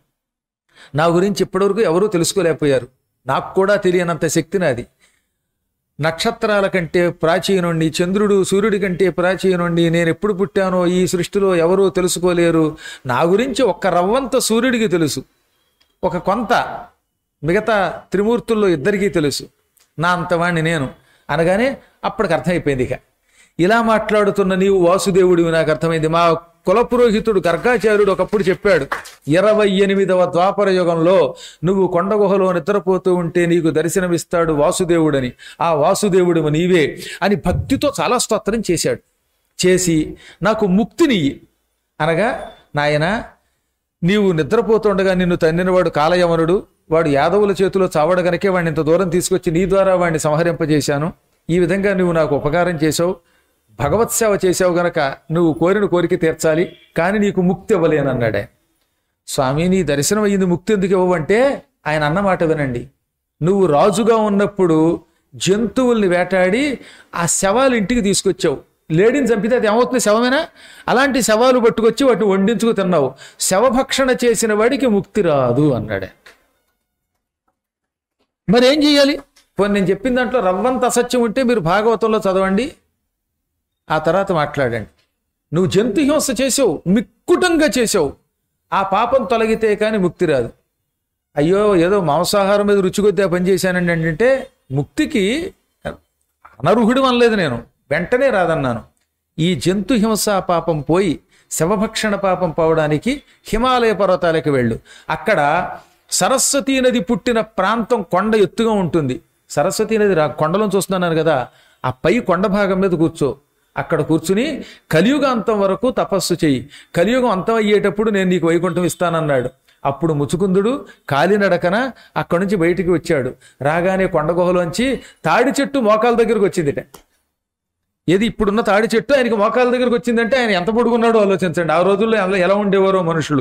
నా గురించి ఇప్పటివరకు ఎవరూ తెలుసుకోలేకపోయారు నాకు కూడా తెలియనంత శక్తి నాది నక్షత్రాల కంటే ప్రాచీనుండి చంద్రుడు సూర్యుడి కంటే ప్రాచీనుండి నేను ఎప్పుడు పుట్టానో ఈ సృష్టిలో ఎవరూ తెలుసుకోలేరు నా గురించి ఒక్క రవ్వంత సూర్యుడికి తెలుసు ఒక కొంత మిగతా త్రిమూర్తుల్లో ఇద్దరికీ తెలుసు నా అంతవాణ్ణి నేను అనగానే అప్పటికి అర్థమైపోయింది ఇక ఇలా మాట్లాడుతున్న నీవు వాసుదేవుడివి నాకు అర్థమైంది మా కులపురోహితుడు గర్గాచార్యుడు ఒకప్పుడు చెప్పాడు ఇరవై ఎనిమిదవ ద్వాపర యుగంలో నువ్వు కొండ గుహలో నిద్రపోతూ ఉంటే నీకు దర్శనమిస్తాడు వాసుదేవుడని ఆ వాసుదేవుడు నీవే అని భక్తితో చాలా స్తోత్రం చేశాడు చేసి నాకు ముక్తినియ్యి అనగా నాయనా నీవు నిద్రపోతుండగా నిన్ను తన్నినవాడు కాలయవనుడు వాడు యాదవుల చేతిలో చావడ గనకే వాడిని ఇంత దూరం తీసుకొచ్చి నీ ద్వారా వాడిని సంహరింపజేశాను ఈ విధంగా నువ్వు నాకు ఉపకారం చేశావు భగవత్ సేవ చేసావు గనక నువ్వు కోరిన కోరిక తీర్చాలి కానీ నీకు ముక్తి ఇవ్వలేనన్నాడే స్వామి నీ దర్శనం అయ్యింది ముక్తి ఎందుకు ఇవ్వవంటే ఆయన అన్నమాట వినండి నువ్వు రాజుగా ఉన్నప్పుడు జంతువుల్ని వేటాడి ఆ శవాలు ఇంటికి తీసుకొచ్చావు లేడీని చంపితే అది ఏమవుతుంది శవమేనా అలాంటి శవాలు పట్టుకొచ్చి వాటిని వండించుకు తిన్నావు శవభక్షణ చేసిన వాడికి ముక్తి రాదు అన్నాడే మరి ఏం చేయాలి పోనీ నేను చెప్పిన దాంట్లో రవ్వంత అసత్యం ఉంటే మీరు భాగవతంలో చదవండి ఆ తర్వాత మాట్లాడండి నువ్వు జంతు హింస చేసావు మిక్కుటంగా చేసావు ఆ పాపం తొలగితే కానీ ముక్తి రాదు అయ్యో ఏదో మాంసాహారం మీద రుచి కొద్దీ ఆ పని చేశానండి అంటే ముక్తికి అనర్హుడు అనలేదు నేను వెంటనే రాదన్నాను ఈ జంతు హింస పాపం పోయి శవభక్షణ పాపం పోవడానికి హిమాలయ పర్వతాలకు వెళ్ళు అక్కడ సరస్వతీ నది పుట్టిన ప్రాంతం కొండ ఎత్తుగా ఉంటుంది సరస్వతీ నది రా కొండలో చూస్తున్నాను కదా ఆ పై కొండ భాగం మీద కూర్చో అక్కడ కూర్చుని కలియుగ అంతం వరకు తపస్సు చెయ్యి కలియుగం అంతం అయ్యేటప్పుడు నేను నీకు వైకుంఠం ఇస్తానన్నాడు అప్పుడు ముచుకుందుడు కాలినడకన అక్కడి నుంచి బయటికి వచ్చాడు రాగానే కొండ గుహలోంచి తాడి చెట్టు మోకాల దగ్గరకు వచ్చిందిట ఏది ఇప్పుడున్న తాడి చెట్టు ఆయనకి మోకాల దగ్గరకు వచ్చిందంటే ఆయన ఎంత పొడుగున్నాడో ఆలోచించండి ఆ రోజుల్లో ఎలా- ఎలా ఉండేవారో మనుషులు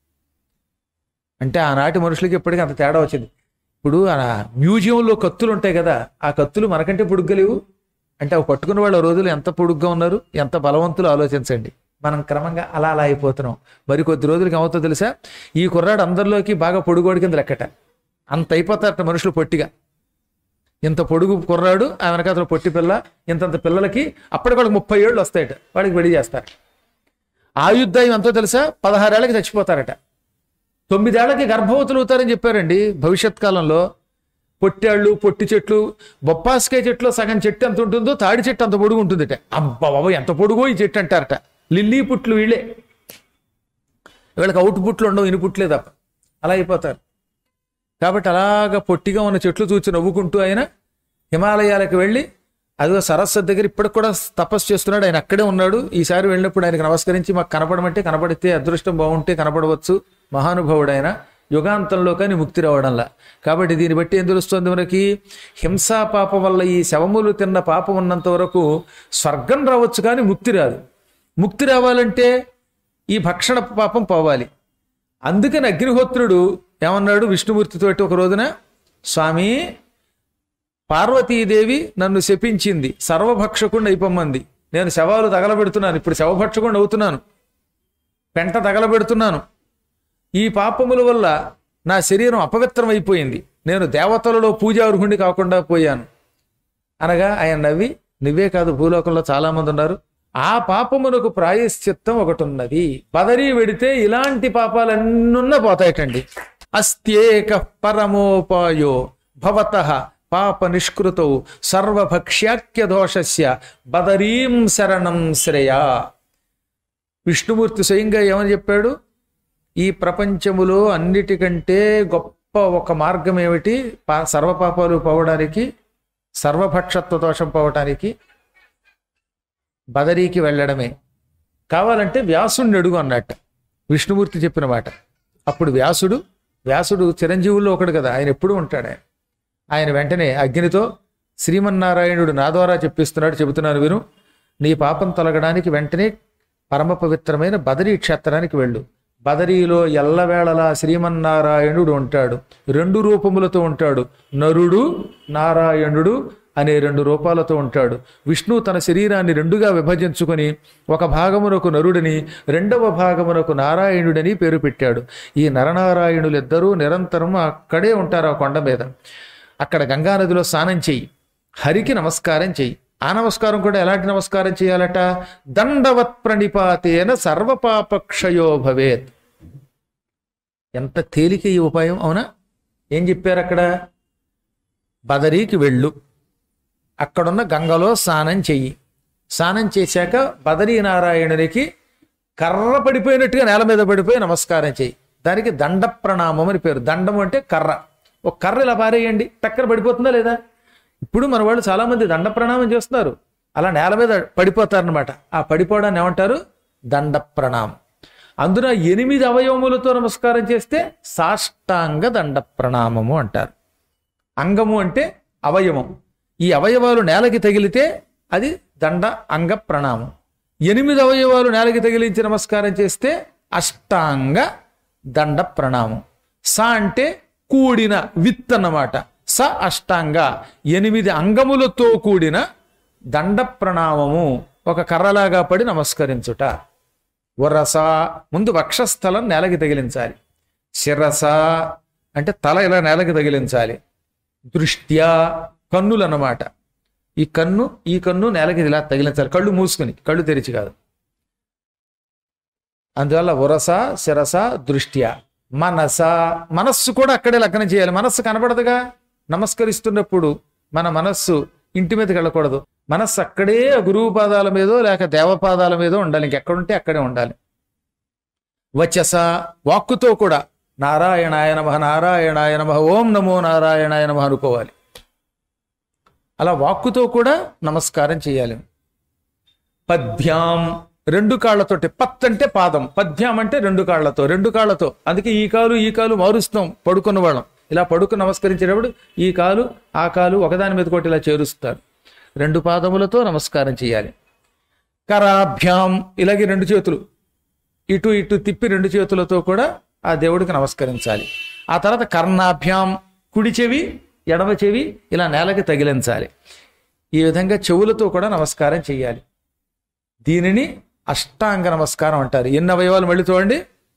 అంటే ఆనాటి మనుషులకి ఇప్పటికీ అంత తేడా వచ్చింది ఇప్పుడు ఆ మ్యూజియంలో కత్తులు ఉంటాయి కదా ఆ కత్తులు మనకంటే పొడుగ్గా లేవు అంటే అవి పట్టుకున్న వాళ్ళు ఆ రోజులు ఎంత పొడుగ్గా ఉన్నారు ఎంత బలవంతులు ఆలోచించండి మనం క్రమంగా అలా అలా అయిపోతున్నాం మరి కొద్ది రోజులకి ఏమవుతుందో తెలుసా ఈ కుర్రాడు అందరిలోకి బాగా పొడుగోడి కింద లెక్కట అంత అయిపోతారట మనుషులు పొట్టిగా ఇంత పొడుగు కుర్రాడు ఆ వెనకాతల పొట్టి పిల్ల ఇంతంత పిల్లలకి అప్పటికి వాళ్ళకి ముప్పై ఏళ్ళు వస్తాయట వాడికి పెళ్లి చేస్తారు ఆయుద్ధాయం ఎంతో తెలుసా పదహారేళ్ళకి చచ్చిపోతారట తొమ్మిదేళ్లకి గర్భవతులు అవుతారని చెప్పారండి భవిష్యత్ కాలంలో పొట్టాళ్ళు పొట్టి చెట్లు బొప్పాస్కాయ చెట్లు సగం చెట్టు ఎంత ఉంటుందో తాడి చెట్టు అంత పొడుగు ఉంటుందట అబ్బా బాబా ఎంత పొడుగో ఈ చెట్టు అంటారట లిల్లీ పుట్లు వీళ్ళే వీళ్ళకి అవుట్ పుట్లు ఉండవు ఇని పుట్లే తప్ప అలా అయిపోతారు కాబట్టి అలాగ పొట్టిగా ఉన్న చెట్లు చూచి నవ్వుకుంటూ ఆయన హిమాలయాలకు వెళ్ళి అదిగో సరస్వతి దగ్గర ఇప్పటికి కూడా తపస్సు చేస్తున్నాడు ఆయన అక్కడే ఉన్నాడు ఈసారి వెళ్ళినప్పుడు ఆయనకు నమస్కరించి మాకు కనపడమంటే కనపడితే అదృష్టం బాగుంటే కనపడవచ్చు మహానుభావుడు ఆయన యుగాంతంలో కానీ ముక్తి రావడంలా కాబట్టి దీన్ని బట్టి ఏం తెలుస్తుంది మనకి హింసా పాపం వల్ల ఈ శవములు తిన్న పాపం ఉన్నంత వరకు స్వర్గం రావచ్చు కానీ ముక్తి రాదు ముక్తి రావాలంటే ఈ భక్షణ పాపం పోవాలి అందుకని అగ్నిహోత్రుడు ఏమన్నాడు విష్ణుమూర్తితోటి ఒక రోజున స్వామి పార్వతీదేవి నన్ను శపించింది సర్వభక్షకుండా అయిపోమ్మంది నేను శవాలు తగలబెడుతున్నాను ఇప్పుడు శవభక్షకుండా అవుతున్నాను పెంట తగలబెడుతున్నాను ఈ పాపముల వల్ల నా శరీరం అపవిత్రం అయిపోయింది నేను దేవతలలో పూజార్హుణ్ణి కాకుండా పోయాను అనగా ఆయన నవ్వి నువ్వే కాదు భూలోకంలో చాలా మంది ఉన్నారు ఆ పాపమునకు ప్రాయశ్చిత్తం ఒకటి ఉన్నది బదరీ వెడితే ఇలాంటి పాపాలన్నున్న పోతాయటండి అస్త్యేక పరమోపాయో భవత పాప నిష్కృతౌ సర్వభక్ష్యాఖ్య దోషస్య బదరీం శరణం శ్రేయా విష్ణుమూర్తి స్వయంగా ఏమని చెప్పాడు ఈ ప్రపంచములో అన్నిటికంటే గొప్ప ఒక మార్గం ఏమిటి పా- సర్వపాపాలు పోవడానికి సర్వభక్షత్వ దోషం పోవటానికి బదరీకి వెళ్ళడమే కావాలంటే వ్యాసుడిని అడుగు అన్నట్ట విష్ణుమూర్తి చెప్పిన మాట అప్పుడు వ్యాసుడు వ్యాసుడు చిరంజీవుల్లో ఒకడు కదా ఆయన ఎప్పుడూ ఉంటాడు ఆయన ఆయన వెంటనే అగ్నితో శ్రీమన్నారాయణుడు నా ద్వారా చెప్పిస్తున్నాడు చెబుతున్నాను విను నీ పాపం తొలగడానికి వెంటనే పరమ పవిత్రమైన బదరీ క్షేత్రానికి వెళ్ళు బదరీలో ఎల్లవేళలా శ్రీమన్నారాయణుడు ఉంటాడు రెండు రూపములతో ఉంటాడు నరుడు నారాయణుడు అనే రెండు రూపాలతో ఉంటాడు విష్ణు తన శరీరాన్ని రెండుగా విభజించుకొని ఒక భాగమునకు నరుడిని రెండవ భాగమునకు నారాయణుడని పేరు పెట్టాడు ఈ నరనారాయణులిద్దరూ నిరంతరం అక్కడే ఉంటారు ఆ కొండ మీద అక్కడ గంగానదిలో స్నానం చెయ్యి హరికి నమస్కారం చెయ్యి ఆ నమస్కారం కూడా ఎలాంటి నమస్కారం చేయాలట దండవత్ ప్రణిపాతేన సర్వపాపక్షయో భవేత్ ఎంత తేలిక ఈ ఉపాయం అవునా ఏం చెప్పారు అక్కడ బదరీకి వెళ్ళు అక్కడున్న గంగలో స్నానం చెయ్యి స్నానం చేశాక బదరీ నారాయణునికి కర్ర పడిపోయినట్టుగా నేల మీద పడిపోయి నమస్కారం చెయ్యి దానికి దండ ప్రణామం అని పేరు దండం అంటే కర్ర ఒక కర్ర ఇలా పారేయండి టక్కన పడిపోతుందా లేదా ఇప్పుడు మన వాళ్ళు చాలా మంది దండ ప్రణామం చేస్తున్నారు అలా నేల మీద పడిపోతారనమాట ఆ పడిపోవడాన్ని ఏమంటారు దండ ప్రణామం అందున ఎనిమిది అవయవములతో నమస్కారం చేస్తే సాష్టాంగ దండ ప్రణామము అంటారు అంగము అంటే అవయవం ఈ అవయవాలు నేలకి తగిలితే అది దండ అంగ ప్రణామం ఎనిమిది అవయవాలు నేలకి తగిలించి నమస్కారం చేస్తే అష్టాంగ దండ ప్రణామం స అంటే కూడిన విత్ అన్నమాట స అష్టాంగ ఎనిమిది అంగములతో కూడిన దండ ప్రణామము ఒక కర్రలాగా పడి నమస్కరించుట వరస ముందు వక్షస్థలం నేలకి తగిలించాలి శిరస అంటే తల ఇలా నేలకి తగిలించాలి దృష్ట్యా కన్నులు అన్నమాట ఈ కన్ను ఈ కన్ను నేలకి ఇలా తగిలించాలి కళ్ళు మూసుకుని కళ్ళు తెరిచి కాదు అందువల్ల ఉరస శిరస దృష్ట్యా మనస మనస్సు కూడా అక్కడే లగ్నం చేయాలి మనస్సు కనబడదుగా నమస్కరిస్తున్నప్పుడు మన మనస్సు ఇంటి మీదకి వెళ్ళకూడదు మనస్సు అక్కడే ఆ గురువు పాదాల మీదో లేక దేవపాదాల మీదో ఉండాలి ఇంకెక్కడుంటే అక్కడే ఉండాలి వచస వాక్కుతో కూడా నారాయణాయ నమ నారాయణాయ నమ ఓం నమో నారాయణాయ నమ అనుకోవాలి అలా వాక్కుతో కూడా నమస్కారం చేయాలి పద్భ్యాం రెండు కాళ్ళతోటి పత్ అంటే పాదం పద్భ్యాం అంటే రెండు కాళ్ళతో రెండు కాళ్ళతో అందుకే ఈ కాలు ఈ కాలు మారుస్తాం పడుకున్న వాళ్ళం ఇలా పడుకుని నమస్కరించేటప్పుడు ఈ కాలు ఆ కాలు ఒకదాని మీద కొట్టి ఇలా చేరుస్తారు రెండు పాదములతో నమస్కారం చేయాలి కరాభ్యాం ఇలాగే రెండు చేతులు ఇటు ఇటు తిప్పి రెండు చేతులతో కూడా ఆ దేవుడికి నమస్కరించాలి ఆ తర్వాత కర్ణాభ్యాం కుడి చెవి ఎడమ చెవి ఇలా నేలకి తగిలించాలి ఈ విధంగా చెవులతో కూడా నమస్కారం చేయాలి దీనిని అష్టాంగ నమస్కారం అంటారు ఎన్ని అవయవాలు మళ్ళీ చూడండి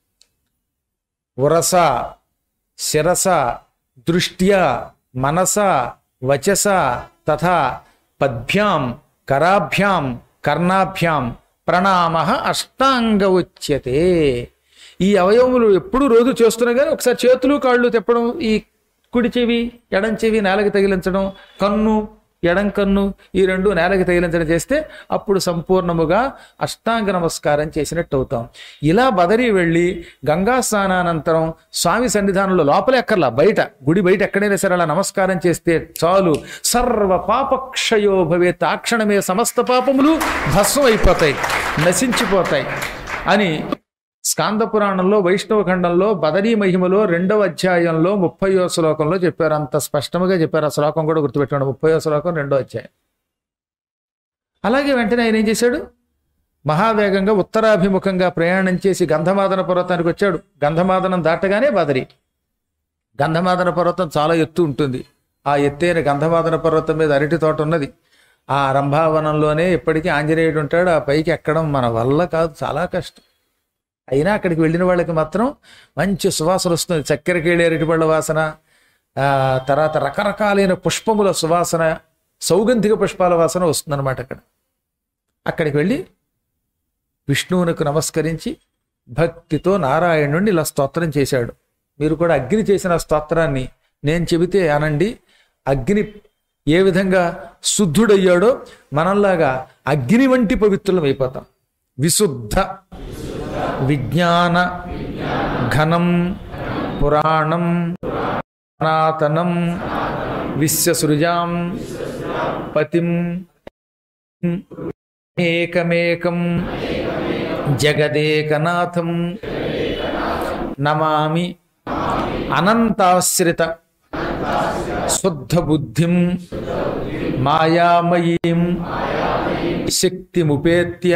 ఉరస శిరస దృష్ట్యా మనస వచస తథా పద్భ్యాం కరాభ్యాం కర్ణాభ్యాం ప్రణామ అష్టాంగ ఉచ్యతే ఈ అవయవములు ఎప్పుడు రోజు చేస్తున్నా కానీ ఒకసారి చేతులు కాళ్ళు తెప్పడం ఈ కుడి చెవి ఎడం చెవి నేలకి తగిలించడం కన్ను ఎడం కన్ను ఈ రెండు నేలకి తగిలించడం చేస్తే అప్పుడు సంపూర్ణముగా అష్టాంగ నమస్కారం చేసినట్టు అవుతాం ఇలా బదరి వెళ్ళి గంగా స్నానానంతరం స్వామి సన్నిధానంలో లోపలే ఎక్కర్లా బయట గుడి బయట ఎక్కడైనా సరే అలా నమస్కారం చేస్తే చాలు సర్వ పాపక్షయో భవేత్ ఆ క్షణమే సమస్త పాపములు భస్మం అయిపోతాయి నశించిపోతాయి అని స్కాంద పురాణంలో వైష్ణవ ఖండంలో బదరీ మహిమలో రెండవ అధ్యాయంలో ముప్పయో శ్లోకంలో చెప్పారు అంత స్పష్టంగా చెప్పారు ఆ శ్లోకం కూడా గుర్తుపెట్టుకోండి ముప్పయో శ్లోకం రెండో అధ్యాయం అలాగే వెంటనే ఆయన ఏం చేశాడు మహావేగంగా ఉత్తరాభిముఖంగా ప్రయాణం చేసి గంధమాదన పర్వతానికి వచ్చాడు గంధమాదనం దాటగానే బదరి గంధమాదన పర్వతం చాలా ఎత్తు ఉంటుంది ఆ ఎత్తైన గంధమాదన పర్వతం మీద అరటి తోట ఉన్నది ఆ రంభావనంలోనే ఇప్పటికీ ఆంజనేయుడు ఉంటాడు ఆ పైకి ఎక్కడం మన వల్ల కాదు చాలా కష్టం అయినా అక్కడికి వెళ్ళిన వాళ్ళకి మాత్రం మంచి సువాసన వస్తుంది చక్కెరకేళి అరటిపళ్ళ వాసన ఆ తర్వాత రకరకాలైన పుష్పముల సువాసన సౌగంధిక పుష్పాల వాసన వస్తుందన్నమాట అక్కడ అక్కడికి వెళ్ళి విష్ణువునకు నమస్కరించి భక్తితో నారాయణుడిని ఇలా స్తోత్రం చేశాడు మీరు కూడా అగ్ని చేసిన స్తోత్రాన్ని నేను చెబితే అనండి అగ్ని ఏ విధంగా శుద్ధుడయ్యాడో మనంలాగా అగ్ని వంటి పవిత్రులం అయిపోతాం విశుద్ధ విజ్ఞాన ఘనం పురాణం సనాతనం విశ్వసృజాం పతిం ఏకమేకం జగదేకనాథం నమామి అనంతాశ్రిత శుద్ధ బుద్ధిం మాయామయీం శక్తిముపేత్య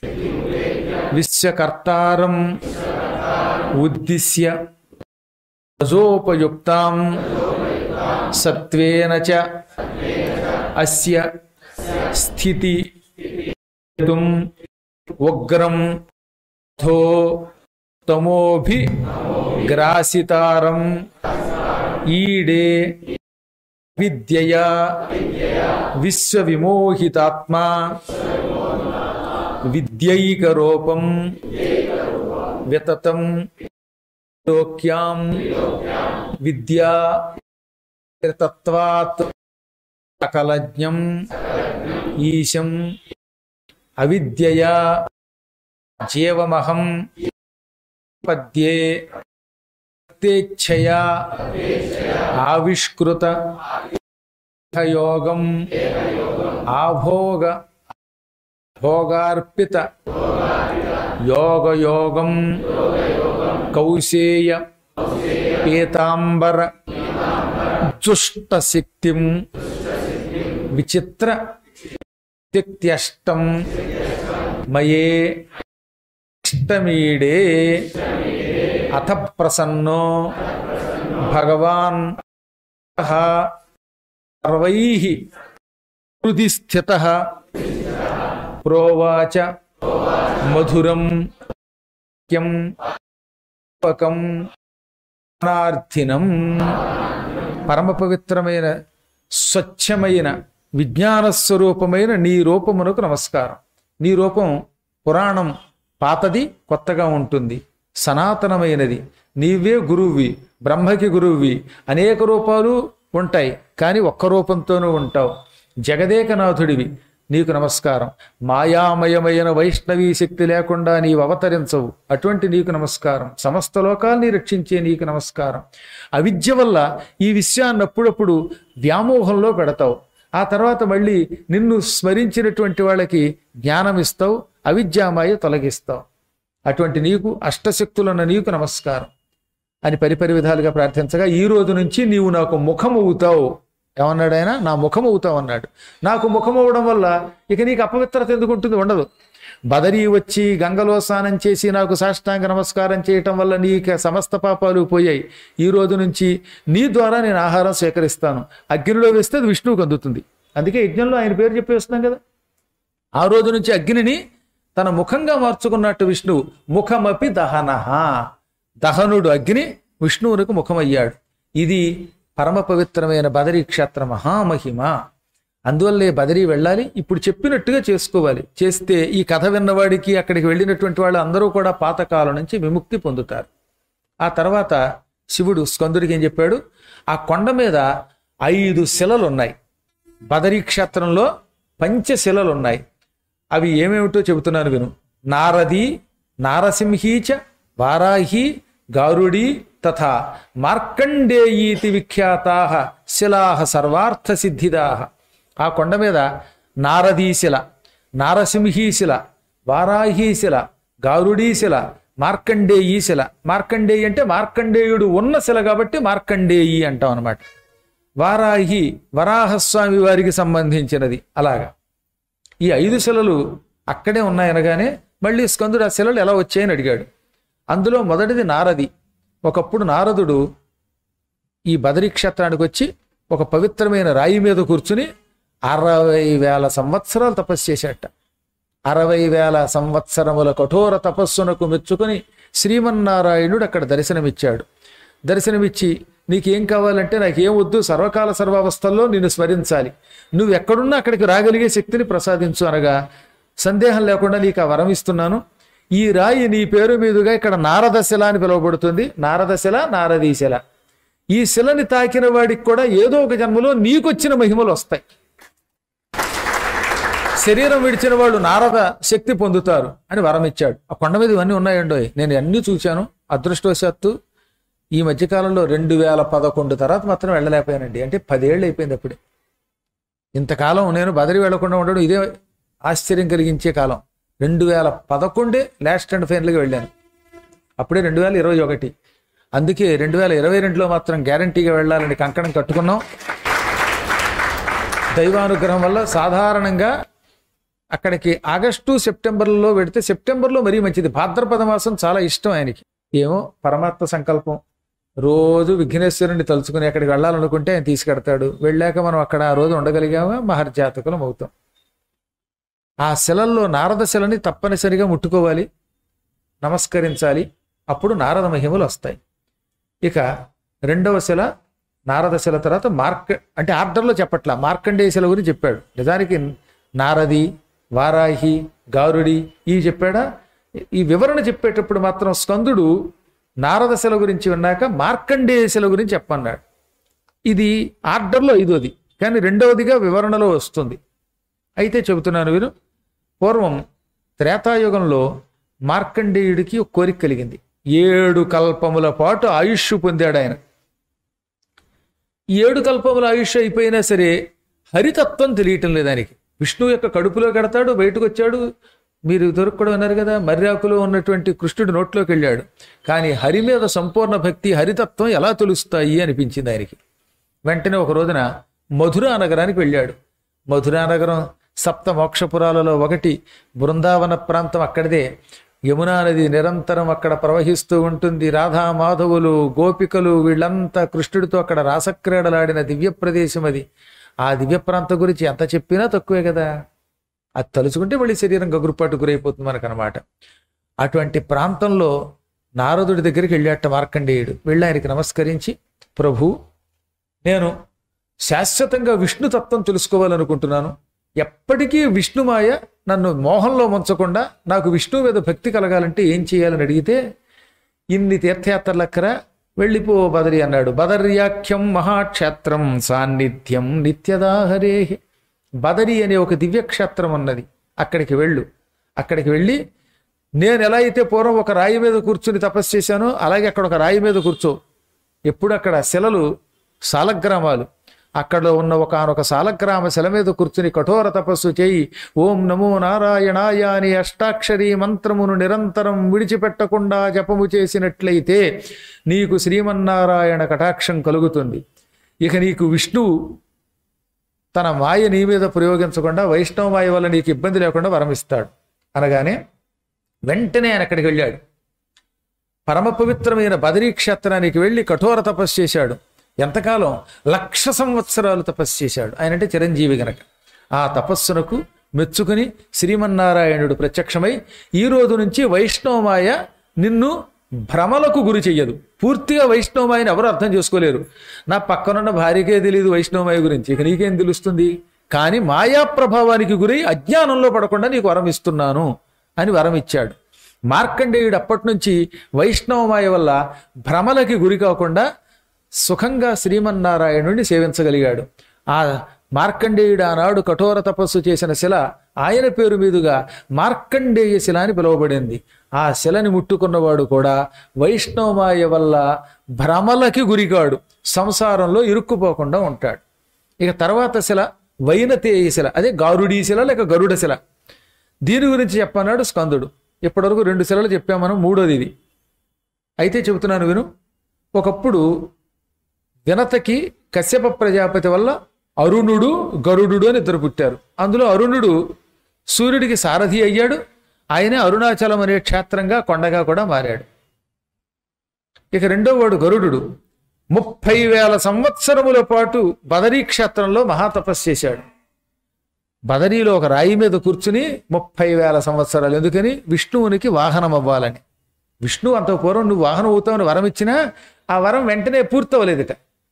విశ్వకర్తారం ఉద్దిశ్య రజోపయుక్తాం సత్వేన చ అస్య స్థితి ఉగ్రం థో తమోభి గ్రాసితారం ఈడే విద్యయా విశ్వవిమోహితాత్మా విద్యైకరూపం వితతం లోక్యాం విద్యా తత్వాత్ సకలజ్ఞం ఈశం అవిద్యయా జీవమహం పద్యే తేచ్ఛయా ఆవిష్కృత యోగం ఆభోగ భోగార్పిత యోగయోగం కౌశేయ పీతాంబర దుష్ట శక్తిం విచిత్ర శక్త్యష్టం మయే ఇష్టమీడే అథ ప్రసన్నో భగవాన్ సర్వై హృది స్థిత ప్రోవాచ మధురం క్యం పకం అనార్థినం పరమ పవిత్రమైన స్వచ్ఛమైన విజ్ఞాన స్వరూపమైన నీ రూపమునకు నమస్కారం నీ రూపం పురాణం పాతది కొత్తగా ఉంటుంది సనాతనమైనది నీవే గురువువి బ్రహ్మకి గురువువి అనేక రూపాలు ఉంటాయి కానీ ఒక్క రూపంతోనూ ఉంటావు జగదేకనాథుడివి నీకు నమస్కారం మాయామయమైన వైష్ణవీ శక్తి లేకుండా నీవు అవతరించవు అటువంటి నీకు నమస్కారం సమస్త లోకాల్ని రక్షించే నీకు నమస్కారం అవిద్య వల్ల ఈ విషయాన్ని అప్పుడప్పుడు వ్యామోహంలో పెడతావు ఆ తర్వాత మళ్ళీ నిన్ను స్మరించినటువంటి వాళ్ళకి జ్ఞానం ఇస్తావు అవిద్యామాయ తొలగిస్తావు అటువంటి నీకు అష్టశక్తులున్న నీకు నమస్కారం అని పరిపరి విధాలుగా ప్రార్థించగా ఈ రోజు నుంచి నీవు నాకు ముఖం అవుతావు ఏమన్నాడు ఆయన నా ముఖం అవుతావు అన్నాడు నాకు ముఖం అవ్వడం వల్ల ఇక నీకు అపవిత్రత ఎందుకు ఉంటుంది ఉండదు బదరీ వచ్చి గంగలో స్నానం చేసి నాకు సాష్టాంగ నమస్కారం చేయటం వల్ల నీకు సమస్త పాపాలు పోయాయి ఈ రోజు నుంచి నీ ద్వారా నేను ఆహారం స్వీకరిస్తాను అగ్నిలో వేస్తే అది విష్ణువుకు అందుతుంది అందుకే యజ్ఞంలో ఆయన పేరు చెప్పేస్తున్నాం కదా ఆ రోజు నుంచి అగ్నిని తన ముఖంగా మార్చుకున్నట్టు విష్ణువు ముఖమపి దహనహ దహనుడు అగ్ని విష్ణువునికి ముఖమయ్యాడు ఇది పరమ పవిత్రమైన బదరీ క్షేత్ర మహామహిమ అందువల్లే బదరీ వెళ్ళాలి ఇప్పుడు చెప్పినట్టుగా చేసుకోవాలి చేస్తే ఈ కథ విన్నవాడికి అక్కడికి వెళ్ళినటువంటి వాళ్ళు అందరూ కూడా పాతకాలం నుంచి విముక్తి పొందుతారు ఆ తర్వాత శివుడు స్కందుడికి ఏం చెప్పాడు ఆ కొండ మీద ఐదు శిలలు ఉన్నాయి బదరీ క్షేత్రంలో పంచశిలలు ఉన్నాయి అవి ఏమేమిటో చెబుతున్నాను విను నారది నారసింహీచ వారాహి గారుడి తథా మార్కండేయీతి విఖ్యాతా శిలాహ సర్వార్థ సిద్ధిదాహ ఆ కొండ మీద నారదీశిల నారసింహీశిల వారాహీశిల గారుడీశిల మార్కండేయీశిల మార్కండేయి అంటే మార్కండేయుడు ఉన్న శిల కాబట్టి మార్కండేయి అంటాం అనమాట వారాహి వరాహస్వామి వారికి సంబంధించినది అలాగా ఈ ఐదు శిలలు అక్కడే ఉన్నాయనగానే మళ్ళీ స్కందుడు ఆ శిలలు ఎలా వచ్చాయని అడిగాడు అందులో మొదటిది నారది ఒకప్పుడు నారదుడు ఈ బదరీ క్షేత్రానికి వచ్చి ఒక పవిత్రమైన రాయి మీద కూర్చుని అరవై వేల సంవత్సరాలు తపస్సు చేశాట అరవై వేల సంవత్సరముల కఠోర తపస్సునకు మెచ్చుకొని శ్రీమన్నారాయణుడు అక్కడ దర్శనమిచ్చాడు దర్శనమిచ్చి నీకేం కావాలంటే నాకేం వద్దు సర్వకాల సర్వావస్థల్లో నిన్ను స్మరించాలి నువ్వు ఎక్కడున్నా అక్కడికి రాగలిగే శక్తిని ప్రసాదించు అనగా సందేహం లేకుండా నీకు ఆ వరం ఇస్తున్నాను ఈ రాయి నీ పేరు మీదుగా ఇక్కడ నారదశిల అని పిలువబడుతుంది నారదశిల నారదీశిల ఈ శిలని తాకిన వాడికి కూడా ఏదో ఒక జన్మలో నీకొచ్చిన మహిమలు వస్తాయి శరీరం విడిచిన వాళ్ళు నారద శక్తి పొందుతారు అని వరం ఇచ్చాడు ఆ కొండ మీద ఇవన్నీ ఉన్నాయండో నేను అన్ని చూశాను అదృష్టవశాత్తు ఈ మధ్యకాలంలో రెండు వేల పదకొండు తర్వాత మాత్రం వెళ్ళలేకపోయానండి అంటే పదేళ్ళు అయిపోయింది అప్పుడే ఇంతకాలం నేను బదిరి వెళ్లకుండా ఉండడం ఇదే ఆశ్చర్యం కలిగించే కాలం రెండు వేల పదకొండే లాస్ట్ అండ్ ఫైనల్గా వెళ్ళాను అప్పుడే రెండు వేల ఇరవై ఒకటి అందుకే రెండు వేల ఇరవై రెండులో మాత్రం గ్యారంటీగా వెళ్ళాలని కంకణం కట్టుకున్నాం దైవానుగ్రహం వల్ల సాధారణంగా అక్కడికి ఆగస్టు సెప్టెంబర్లో పెడితే సెప్టెంబర్లో మరీ మంచిది భాద్రపద మాసం చాలా ఇష్టం ఆయనకి ఏమో పరమాత్మ సంకల్పం రోజు విఘ్నేశ్వరుని తలుచుకుని అక్కడికి వెళ్ళాలనుకుంటే ఆయన తీసుకెడతాడు వెళ్ళాక మనం అక్కడ ఆ రోజు ఉండగలిగామా మహర్జాతకులం అవుతాం ఆ శిలల్లో నారద శిలని తప్పనిసరిగా ముట్టుకోవాలి నమస్కరించాలి అప్పుడు నారద మహిమలు వస్తాయి ఇక రెండవ శిల నారద శిల తర్వాత మార్క అంటే ఆర్డర్లో చెప్పట్లా మార్కండేయ శిల గురించి చెప్పాడు నిజానికి నారది వారాహి గారుడి ఈ చెప్పాడా ఈ వివరణ చెప్పేటప్పుడు మాత్రం స్కందుడు నారద శిల గురించి విన్నాక మార్కండేయ శిల గురించి చెప్పన్నాడు ఇది ఆర్డర్లో ఇదోది కానీ రెండవదిగా వివరణలో వస్తుంది అయితే చెబుతున్నాను వీరు పూర్వం త్రేతాయుగంలో మార్కండేయుడికి ఒక కోరిక కలిగింది ఏడు కల్పముల పాటు ఆయుష్ పొందాడు ఆయన ఈ ఏడు కల్పముల ఆయుష్ అయిపోయినా సరే హరితత్వం తెలియటం లేదు ఆయనకి విష్ణువు యొక్క కడుపులో కడతాడు బయటకు వచ్చాడు మీరు దొరకడం అన్నారు కదా మర్యాకులో ఉన్నటువంటి కృష్ణుడి నోట్లోకి వెళ్ళాడు కానీ హరి మీద సంపూర్ణ భక్తి హరితత్వం ఎలా తెలుస్తాయి అనిపించింది ఆయనకి వెంటనే ఒక రోజున మధురా నగరానికి వెళ్ళాడు మధురా నగరం సప్త మోక్షపురాలలో ఒకటి బృందావన ప్రాంతం అక్కడిదే యమునా నది నిరంతరం అక్కడ ప్రవహిస్తూ ఉంటుంది రాధా మాధవులు గోపికలు వీళ్ళంతా కృష్ణుడితో అక్కడ రాసక్రీడలాడిన దివ్య ప్రదేశం అది ఆ దివ్య ప్రాంతం గురించి ఎంత చెప్పినా తక్కువే కదా అది తలుచుకుంటే మళ్ళీ శరీరం గగురుపాటు గురైపోతుంది మనకనమాట అటువంటి ప్రాంతంలో నారదుడి దగ్గరికి వెళ్ళాట మార్కండేయుడు వెళ్ళి ఆయనకి నమస్కరించి ప్రభు నేను శాశ్వతంగా విష్ణు తత్వం తెలుసుకోవాలనుకుంటున్నాను ఎప్పటికీ విష్ణుమాయ నన్ను మోహంలో ముంచకుండా నాకు విష్ణువు మీద భక్తి కలగాలంటే ఏం చేయాలని అడిగితే ఇన్ని తీర్థయాత్రలక్కర వెళ్ళిపో బదరి అన్నాడు బదర్యాఖ్యం మహాక్షేత్రం సాన్నిధ్యం నిత్యదాహరే బదరి అనే ఒక దివ్యక్షేత్రం ఉన్నది అక్కడికి వెళ్ళు అక్కడికి వెళ్ళి నేను ఎలా అయితే పూర్వం ఒక రాయి మీద కూర్చుని తపస్సు చేశానో అలాగే అక్కడ ఒక రాయి మీద కూర్చో ఎప్పుడు అక్కడ శిలలు సాలగ్రామాలు అక్కడ ఉన్న ఒకనొక సాలగ్రామ శిల మీద కూర్చుని కఠోర తపస్సు చేయి ఓం నమో నారాయణాయ అని అష్టాక్షరీ మంత్రమును నిరంతరం విడిచిపెట్టకుండా జపము చేసినట్లయితే నీకు శ్రీమన్నారాయణ కటాక్షం కలుగుతుంది ఇక నీకు విష్ణువు తన మాయ నీ మీద ప్రయోగించకుండా వైష్ణవ మాయ వల్ల నీకు ఇబ్బంది లేకుండా వరమిస్తాడు అనగానే వెంటనే ఆయన అక్కడికి వెళ్ళాడు పరమ పవిత్రమైన బదరీ క్షేత్రానికి వెళ్ళి కఠోర తపస్సు చేశాడు ఎంతకాలం లక్ష సంవత్సరాలు తపస్సు చేశాడు ఆయన అంటే చిరంజీవి గనక ఆ తపస్సునకు మెచ్చుకుని శ్రీమన్నారాయణుడు ప్రత్యక్షమై ఈ రోజు నుంచి వైష్ణవమాయ నిన్ను భ్రమలకు గురి చెయ్యదు పూర్తిగా వైష్ణవమాయని ఎవరు అర్థం చేసుకోలేరు నా పక్కనున్న భార్యకే తెలియదు వైష్ణవమాయ గురించి ఇక నీకేం తెలుస్తుంది కానీ మాయా ప్రభావానికి గురై అజ్ఞానంలో పడకుండా నీకు వరం ఇస్తున్నాను అని వరం ఇచ్చాడు మార్కండేయుడు అప్పటి నుంచి వైష్ణవమాయ వల్ల భ్రమలకి గురి కాకుండా సుఖంగా శ్రీమన్నారాయణుడిని సేవించగలిగాడు ఆ మార్కండేయుడు ఆనాడు కఠోర తపస్సు చేసిన శిల ఆయన పేరు మీదుగా మార్కండేయ శిల అని పిలువబడింది ఆ శిలని ముట్టుకున్నవాడు కూడా వైష్ణవమాయ వల్ల భ్రమలకి గురికాడు సంసారంలో ఇరుక్కుపోకుండా ఉంటాడు ఇక తర్వాత శిల వైనతేయ శిల అదే గారుడీ శిల లేక గరుడ శిల దీని గురించి చెప్పన్నాడు స్కందుడు ఇప్పటివరకు రెండు శిలలు చెప్పాం మనం మూడోది ఇది అయితే చెబుతున్నాను విను ఒకప్పుడు వినతకి కశ్యప ప్రజాపతి వల్ల అరుణుడు గరుడు అని ఇద్దరు పుట్టారు అందులో అరుణుడు సూర్యుడికి సారథి అయ్యాడు ఆయనే అరుణాచలం అనే క్షేత్రంగా కొండగా కూడా మారాడు ఇక రెండో వాడు గరుడు ముప్పై వేల సంవత్సరముల పాటు బదరీ క్షేత్రంలో మహాతపస్సు చేశాడు బదరీలో ఒక రాయి మీద కూర్చుని ముప్పై వేల సంవత్సరాలు ఎందుకని విష్ణువునికి వాహనం అవ్వాలని విష్ణు అంత పూర్వం నువ్వు వాహనం అవుతావని వరం ఇచ్చినా ఆ వరం వెంటనే పూర్తవలేదట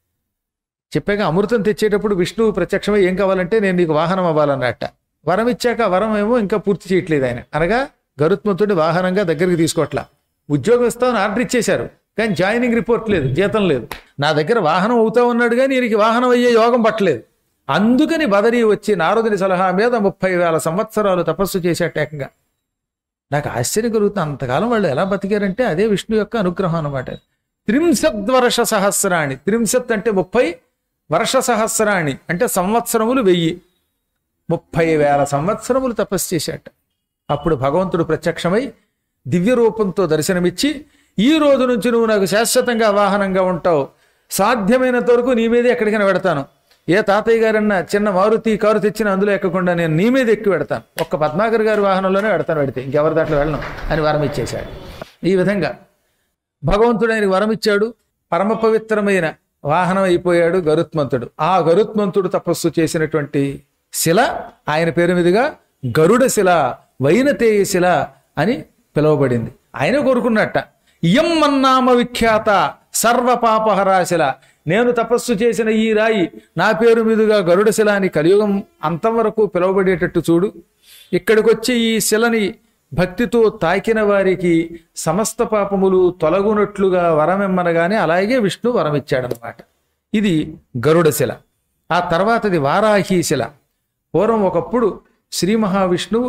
చెప్పాక అమృతం తెచ్చేటప్పుడు విష్ణువు ప్రత్యక్షమై ఏం కావాలంటే నేను నీకు వాహనం అవ్వాలన్నట్ట వరం ఇచ్చాక ఆ వరం ఏమో ఇంకా పూర్తి చేయట్లేదు ఆయన అనగా గరుత్మంతుడి వాహనంగా దగ్గరికి తీసుకోవట్లా ఉద్యోగం ఇస్తామని ఆర్డర్ ఇచ్చేశారు కానీ జాయినింగ్ రిపోర్ట్ లేదు జీతం లేదు నా దగ్గర వాహనం అవుతా ఉన్నాడు కానీ ఈయనకి వాహనం అయ్యే యోగం పట్టలేదు అందుకని బదరి వచ్చి నారదుని సలహా మీద ముప్పై వేల సంవత్సరాలు తపస్సు చేసేట ఏకంగా నాకు ఆశ్చర్యం కలుగుతుంది అంతకాలం వాళ్ళు ఎలా బతికారంటే అదే విష్ణు యొక్క అనుగ్రహం అనమాట త్రింశత్ వర్ష సహస్రాణి త్రింశత్ అంటే ముప్పై వర్ష సహస్రాణి అంటే సంవత్సరములు వెయ్యి ముప్పై వేల సంవత్సరములు తపస్సు చేశాట అప్పుడు భగవంతుడు ప్రత్యక్షమై దివ్య రూపంతో దర్శనమిచ్చి ఈ రోజు నుంచి నువ్వు నాకు శాశ్వతంగా వాహనంగా ఉంటావు సాధ్యమైనంత వరకు నీ మీదే ఎక్కడికైనా పెడతాను ఏ తాతయ్య గారన్నా చిన్న మారుతి కారు తెచ్చిన అందులో ఎక్కకుండా నేను నీ మీద ఎక్కి పెడతాను ఒక్క పద్మాకర్ గారి వాహనంలోనే పెడతాను పెడితే ఇంకెవరి దాంట్లో వెళ్ళను అని వరం ఇచ్చేశాడు ఈ విధంగా భగవంతుడు ఆయనకి వరం ఇచ్చాడు పరమ పవిత్రమైన వాహనం అయిపోయాడు గరుత్మంతుడు ఆ గరుత్మంతుడు తపస్సు చేసినటువంటి శిల ఆయన పేరు మీదుగా గరుడ శిల వైనతేయ శిల అని పిలువబడింది ఆయన కోరుకున్నట్ట ఇయం మన్నామ విఖ్యాత సర్వ పాపహరాశిల నేను తపస్సు చేసిన ఈ రాయి నా పేరు మీదుగా గరుడ శిల అని కలియుగం అంతం వరకు పిలువబడేటట్టు చూడు ఇక్కడికి వచ్చి ఈ శిలని భక్తితో తాకిన వారికి సమస్త పాపములు తొలగునట్లుగా వరమిమ్మనగానే అలాగే విష్ణు వరమిచ్చాడనమాట ఇది గరుడ శిల ఆ తర్వాతది వారాహి శిల పూర్వం ఒకప్పుడు శ్రీ మహావిష్ణువు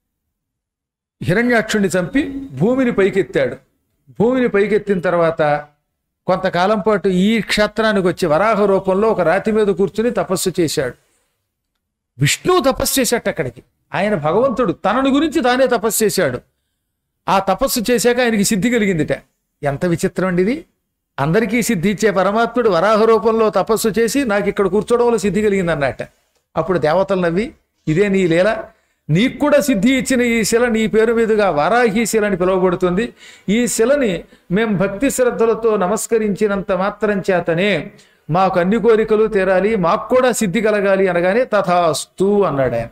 హిరణ్యాక్షుణ్ణి చంపి భూమిని పైకెత్తాడు భూమిని పైకెత్తిన తర్వాత కొంతకాలం పాటు ఈ క్షేత్రానికి వచ్చి వరాహ రూపంలో ఒక రాతి మీద కూర్చుని తపస్సు చేశాడు విష్ణువు తపస్సు చేశాట అక్కడికి ఆయన భగవంతుడు తనను గురించి తానే తపస్సు చేశాడు ఆ తపస్సు చేశాక ఆయనకి సిద్ధి కలిగిందిట ఎంత విచిత్రం అండి ఇది అందరికీ సిద్ధి ఇచ్చే పరమాత్ముడు వరాహ రూపంలో తపస్సు చేసి నాకు ఇక్కడ కూర్చోవడం వల్ల సిద్ధి కలిగింది అన్నట్ట అప్పుడు దేవతలు నవ్వి ఇదే నీ లీల నీకు కూడా సిద్ధి ఇచ్చిన ఈ శిల నీ పేరు మీదుగా వారాహి శిల అని పిలువబడుతుంది ఈ శిలని మేం భక్తి శ్రద్ధలతో నమస్కరించినంత మాత్రం చేతనే మాకు అన్ని కోరికలు తీరాలి మాకు కూడా సిద్ధి కలగాలి అనగానే తథాస్తు అన్నాడు ఆయన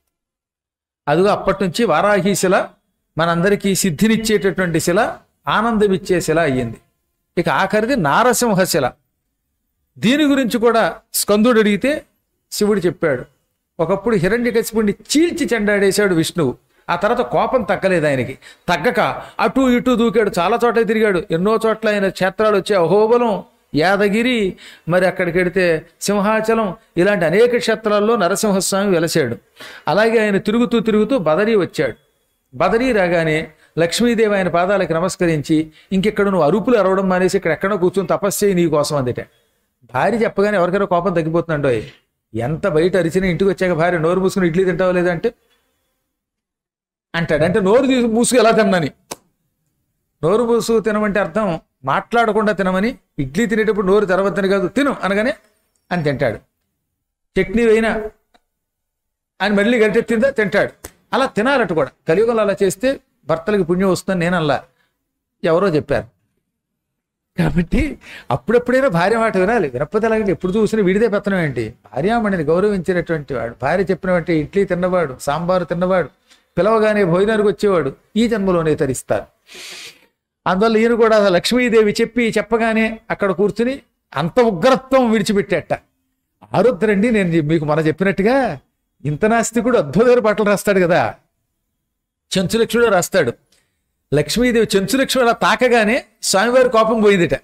అదిగో అప్పటి నుంచి వారాహి శిల మనందరికీ సిద్ధినిచ్చేటటువంటి శిల ఆనందమిచ్చే శిల అయ్యింది ఇక ఆఖరిది నారసింహ శిల దీని గురించి కూడా స్కందుడు అడిగితే శివుడు చెప్పాడు ఒకప్పుడు హిరణ్యకశిపుడిని చీల్చి చెండాడేశాడు విష్ణువు ఆ తర్వాత కోపం తగ్గలేదు ఆయనకి తగ్గక అటు ఇటు దూకాడు చాలా చోట్ల తిరిగాడు ఎన్నో చోట్ల ఆయన క్షేత్రాలు వచ్చాయి అహోబలం యాదగిరి మరి అక్కడికి వెడితే సింహాచలం ఇలాంటి అనేక క్షేత్రాల్లో నరసింహస్వామి వెలసాడు అలాగే ఆయన తిరుగుతూ తిరుగుతూ బదరీ వచ్చాడు బదరీ రాగానే లక్ష్మీదేవి ఆయన పాదాలకు నమస్కరించి ఇంకెక్కడ నువ్వు అరుపులు అరవడం మానేసి ఇక్కడ ఎక్కడో కూర్చొని తపస్సు చేయి నీ కోసం అందుట భార్య చెప్పగానే ఎవరికైనా కోపం తగ్గిపోతుందండో ఎంత బయట అరిచినా ఇంటికి వచ్చాక భార్య నోరు మూసుకుని ఇడ్లీ తింటావా లేదంటే అంటాడు అంటే నోరు తీసి మూసుకు ఎలా తిన్నాని నోరు మూసు తినమంటే అర్థం మాట్లాడకుండా తినమని ఇడ్లీ తినేటప్పుడు నోరు తెరవద్దని కాదు తిను అనగానే అని తింటాడు చట్నీ వేయినా అని మళ్ళీ గరిటెత్తిందా తింటాడు అలా తినాలట కూడా కలియుగంలో అలా చేస్తే భర్తలకి పుణ్యం వస్తుందని నేను అలా ఎవరో చెప్పారు కాబట్టి అప్పుడప్పుడైనా భార్య మాట వినాలి వినకపోతే అలాగే ఎప్పుడు చూసినా విడిదే పెత్తనం ఏంటి భార్యామణిని గౌరవించినటువంటి వాడు భార్య చెప్పినటువంటి ఇడ్లీ తిన్నవాడు సాంబారు తిన్నవాడు పిలవగానే భోజనానికి వచ్చేవాడు ఈ జన్మలోనే తరిస్తారు అందువల్ల ఈయన కూడా లక్ష్మీదేవి చెప్పి చెప్పగానే అక్కడ కూర్చుని అంత ఉగ్రత్వం విడిచిపెట్టేట ఆరుద్రండి నేను మీకు మన చెప్పినట్టుగా ఇంత నాస్తికుడు అద్భుతమైన పాటలు రాస్తాడు కదా చెంచులక్ష్మిలో రాస్తాడు లక్ష్మీదేవి చెంచులక్ష్మి అలా తాకగానే స్వామివారి కోపం పోయిందిట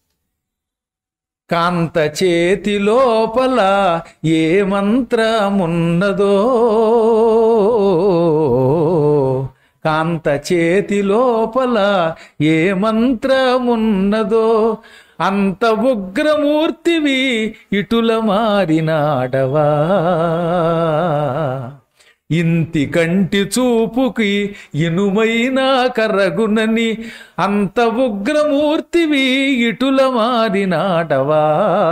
కాంత చేతి లోపల ఏ మంత్రమున్నదో కాంత చేతి లోపల ఏ మంత్రమున్నదో అంత ఉగ్రమూర్తివి ఇటుల మారినాడవా ఇంతి కంటి చూపుకి ఇనుమైన కరగునని అంత ఉగ్రమూర్తివి ఇటుల మారినాడవా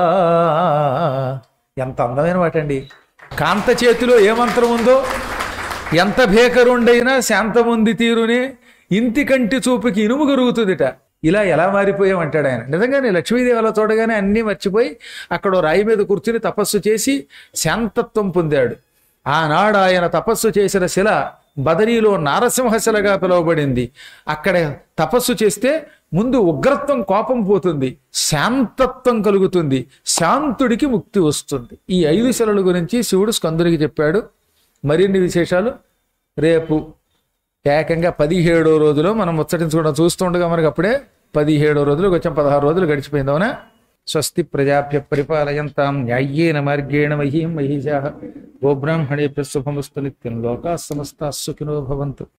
ఎంత అందమైన మాట అండి కాంత చేతిలో ఏ మంత్రం ఉందో ఎంత భేకరుండైనా శాంతముంది తీరునే ఇంతి కంటి చూపుకి ఇనుము కరుగుతుందిట ఇలా ఎలా మారిపోయామంటాడు ఆయన నిజంగానే లక్ష్మీదేవి అలా చూడగానే అన్నీ మర్చిపోయి అక్కడ ఓ రాయి మీద కూర్చుని తపస్సు చేసి శాంతత్వం పొందాడు ఆనాడు ఆయన తపస్సు చేసిన శిల బదరీలో నారసింహశిలగా పిలువబడింది అక్కడ తపస్సు చేస్తే ముందు ఉగ్రత్వం కోపం పోతుంది శాంతత్వం కలుగుతుంది శాంతుడికి ముక్తి వస్తుంది ఈ ఐదు శిలల గురించి శివుడు స్కందునికి చెప్పాడు మరిన్ని విశేషాలు రేపు ఏకంగా పదిహేడో రోజులో మనం ముచ్చటించుకోవడం చూస్తుండగా మనకి అప్పుడే పదిహేడో రోజులకు వచ్చాం పదహారు రోజులు గడిచిపోయింది అవునా స్వస్తి ప్రజాభ్య పరిపాలయంతాం న్యాయ్యేన మార్గేణ మహీం మహిషా గోబ్రాహ్మణేభ్య శుభమస్తు నిత్యం లోకా సమస్త సుఖినో భవంతు